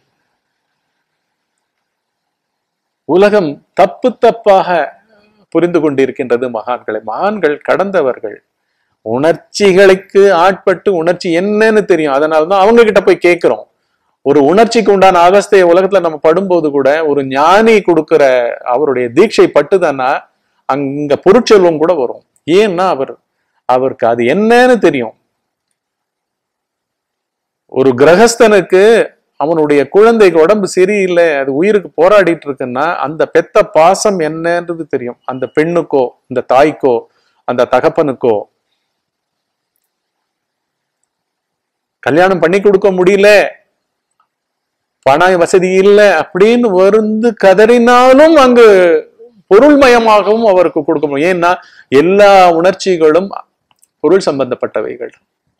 உலகம் தப்பு தப்பாக புரிந்து கொண்டிருக்கின்றது மகான்களை மகான்கள் கடந்தவர்கள் உணர்ச்சிகளுக்கு ஆட்பட்டு உணர்ச்சி என்னன்னு தெரியும் அதனாலதான் அவங்க கிட்ட போய் கேட்கிறோம் ஒரு உணர்ச்சிக்கு உண்டான அவஸ்தையை உலகத்துல நம்ம படும்போது கூட ஒரு ஞானி கொடுக்கிற அவருடைய தீட்சை பட்டுதான்னா அங்க பொருட்செல்வம் கூட வரும் ஏன்னா அவர் அவருக்கு அது என்னன்னு தெரியும் ஒரு கிரகஸ்தனுக்கு அவனுடைய குழந்தைக்கு உடம்பு சரியில்லை அது உயிருக்கு போராடிட்டு இருக்குன்னா அந்த பெத்த பாசம் என்னன்றது தெரியும் அந்த பெண்ணுக்கோ இந்த தாய்க்கோ அந்த தகப்பனுக்கோ கல்யாணம் பண்ணி கொடுக்க முடியல பண வசதி இல்லை அப்படின்னு வருந்து கதறினாலும் அங்கு பொருள்மயமாகவும் அவருக்கு கொடுக்க முடியும் ஏன்னா எல்லா உணர்ச்சிகளும் பொருள் சம்பந்தப்பட்டவைகள்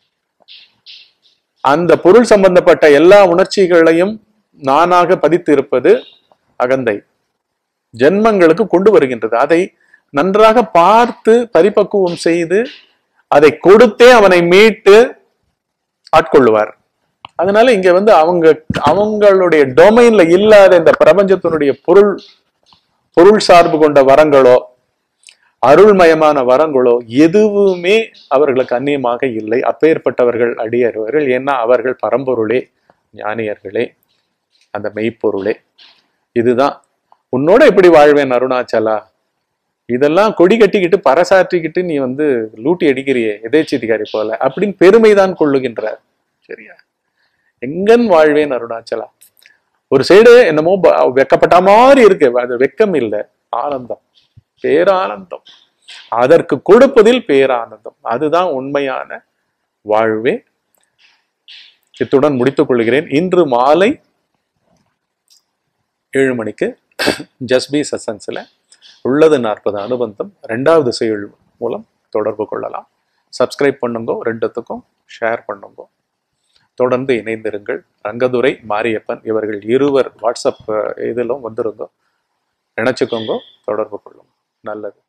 அந்த பொருள் சம்பந்தப்பட்ட எல்லா உணர்ச்சிகளையும் நானாக பதித்து இருப்பது அகந்தை ஜென்மங்களுக்கு கொண்டு வருகின்றது அதை நன்றாக பார்த்து பரிபக்குவம் செய்து அதை கொடுத்தே அவனை மீட்டு ஆட்கொள்ளுவார் அதனால இங்க வந்து அவங்க அவங்களுடைய டொமைன்ல இல்லாத இந்த பிரபஞ்சத்தினுடைய பொருள் பொருள் சார்பு கொண்ட வரங்களோ அருள்மயமான வரங்களோ எதுவுமே அவர்களுக்கு அந்நியமாக இல்லை அப்பேற்பட்டவர்கள் அடியவர்கள் ஏன்னா அவர்கள் பரம்பொருளே ஞானியர்களே அந்த மெய்ப்பொருளே இதுதான் உன்னோட எப்படி வாழ்வேன் அருணாச்சலா இதெல்லாம் கொடி கட்டிக்கிட்டு பறைசாற்றிக்கிட்டு நீ வந்து லூட்டி அடிக்கிறியே எதேச்சிதிகாரி போல அப்படின்னு பெருமைதான் கொள்ளுகின்றார் சரியா எங்கன் வாழ்வேன் அருணாச்சலா ஒரு சைடு என்னமோ ப- வெக்கப்பட்ட மாதிரி இருக்கு அது வெக்கம் இல்லை ஆனந்தம் பேரானந்தம் அதற்கு கொடுப்பதில் பேரானந்தம் அதுதான் உண்மையான வாழ்வே இத்துடன் முடித்துக் கொள்கிறேன் இன்று மாலை ஏழு மணிக்கு ஜஸ்பி சசன்ஸ்ல உள்ளது நாற்பது அனுபந்தம் ரெண்டாவது செயல் மூலம் தொடர்பு கொள்ளலாம் சப்ஸ்கிரைப் பண்ணுங்க ரெண்டுத்துக்கும் ஷேர் பண்ணுங்க தொடர்ந்து இணைந்திருங்கள் ரங்கதுரை மாரியப்பன் இவர்கள் இருவர் வாட்ஸ்அப் அஹ், இதிலும் வந்துருங்க நினைச்சுக்கோங்க தொடர்பு கொள்ளுங்க நல்லது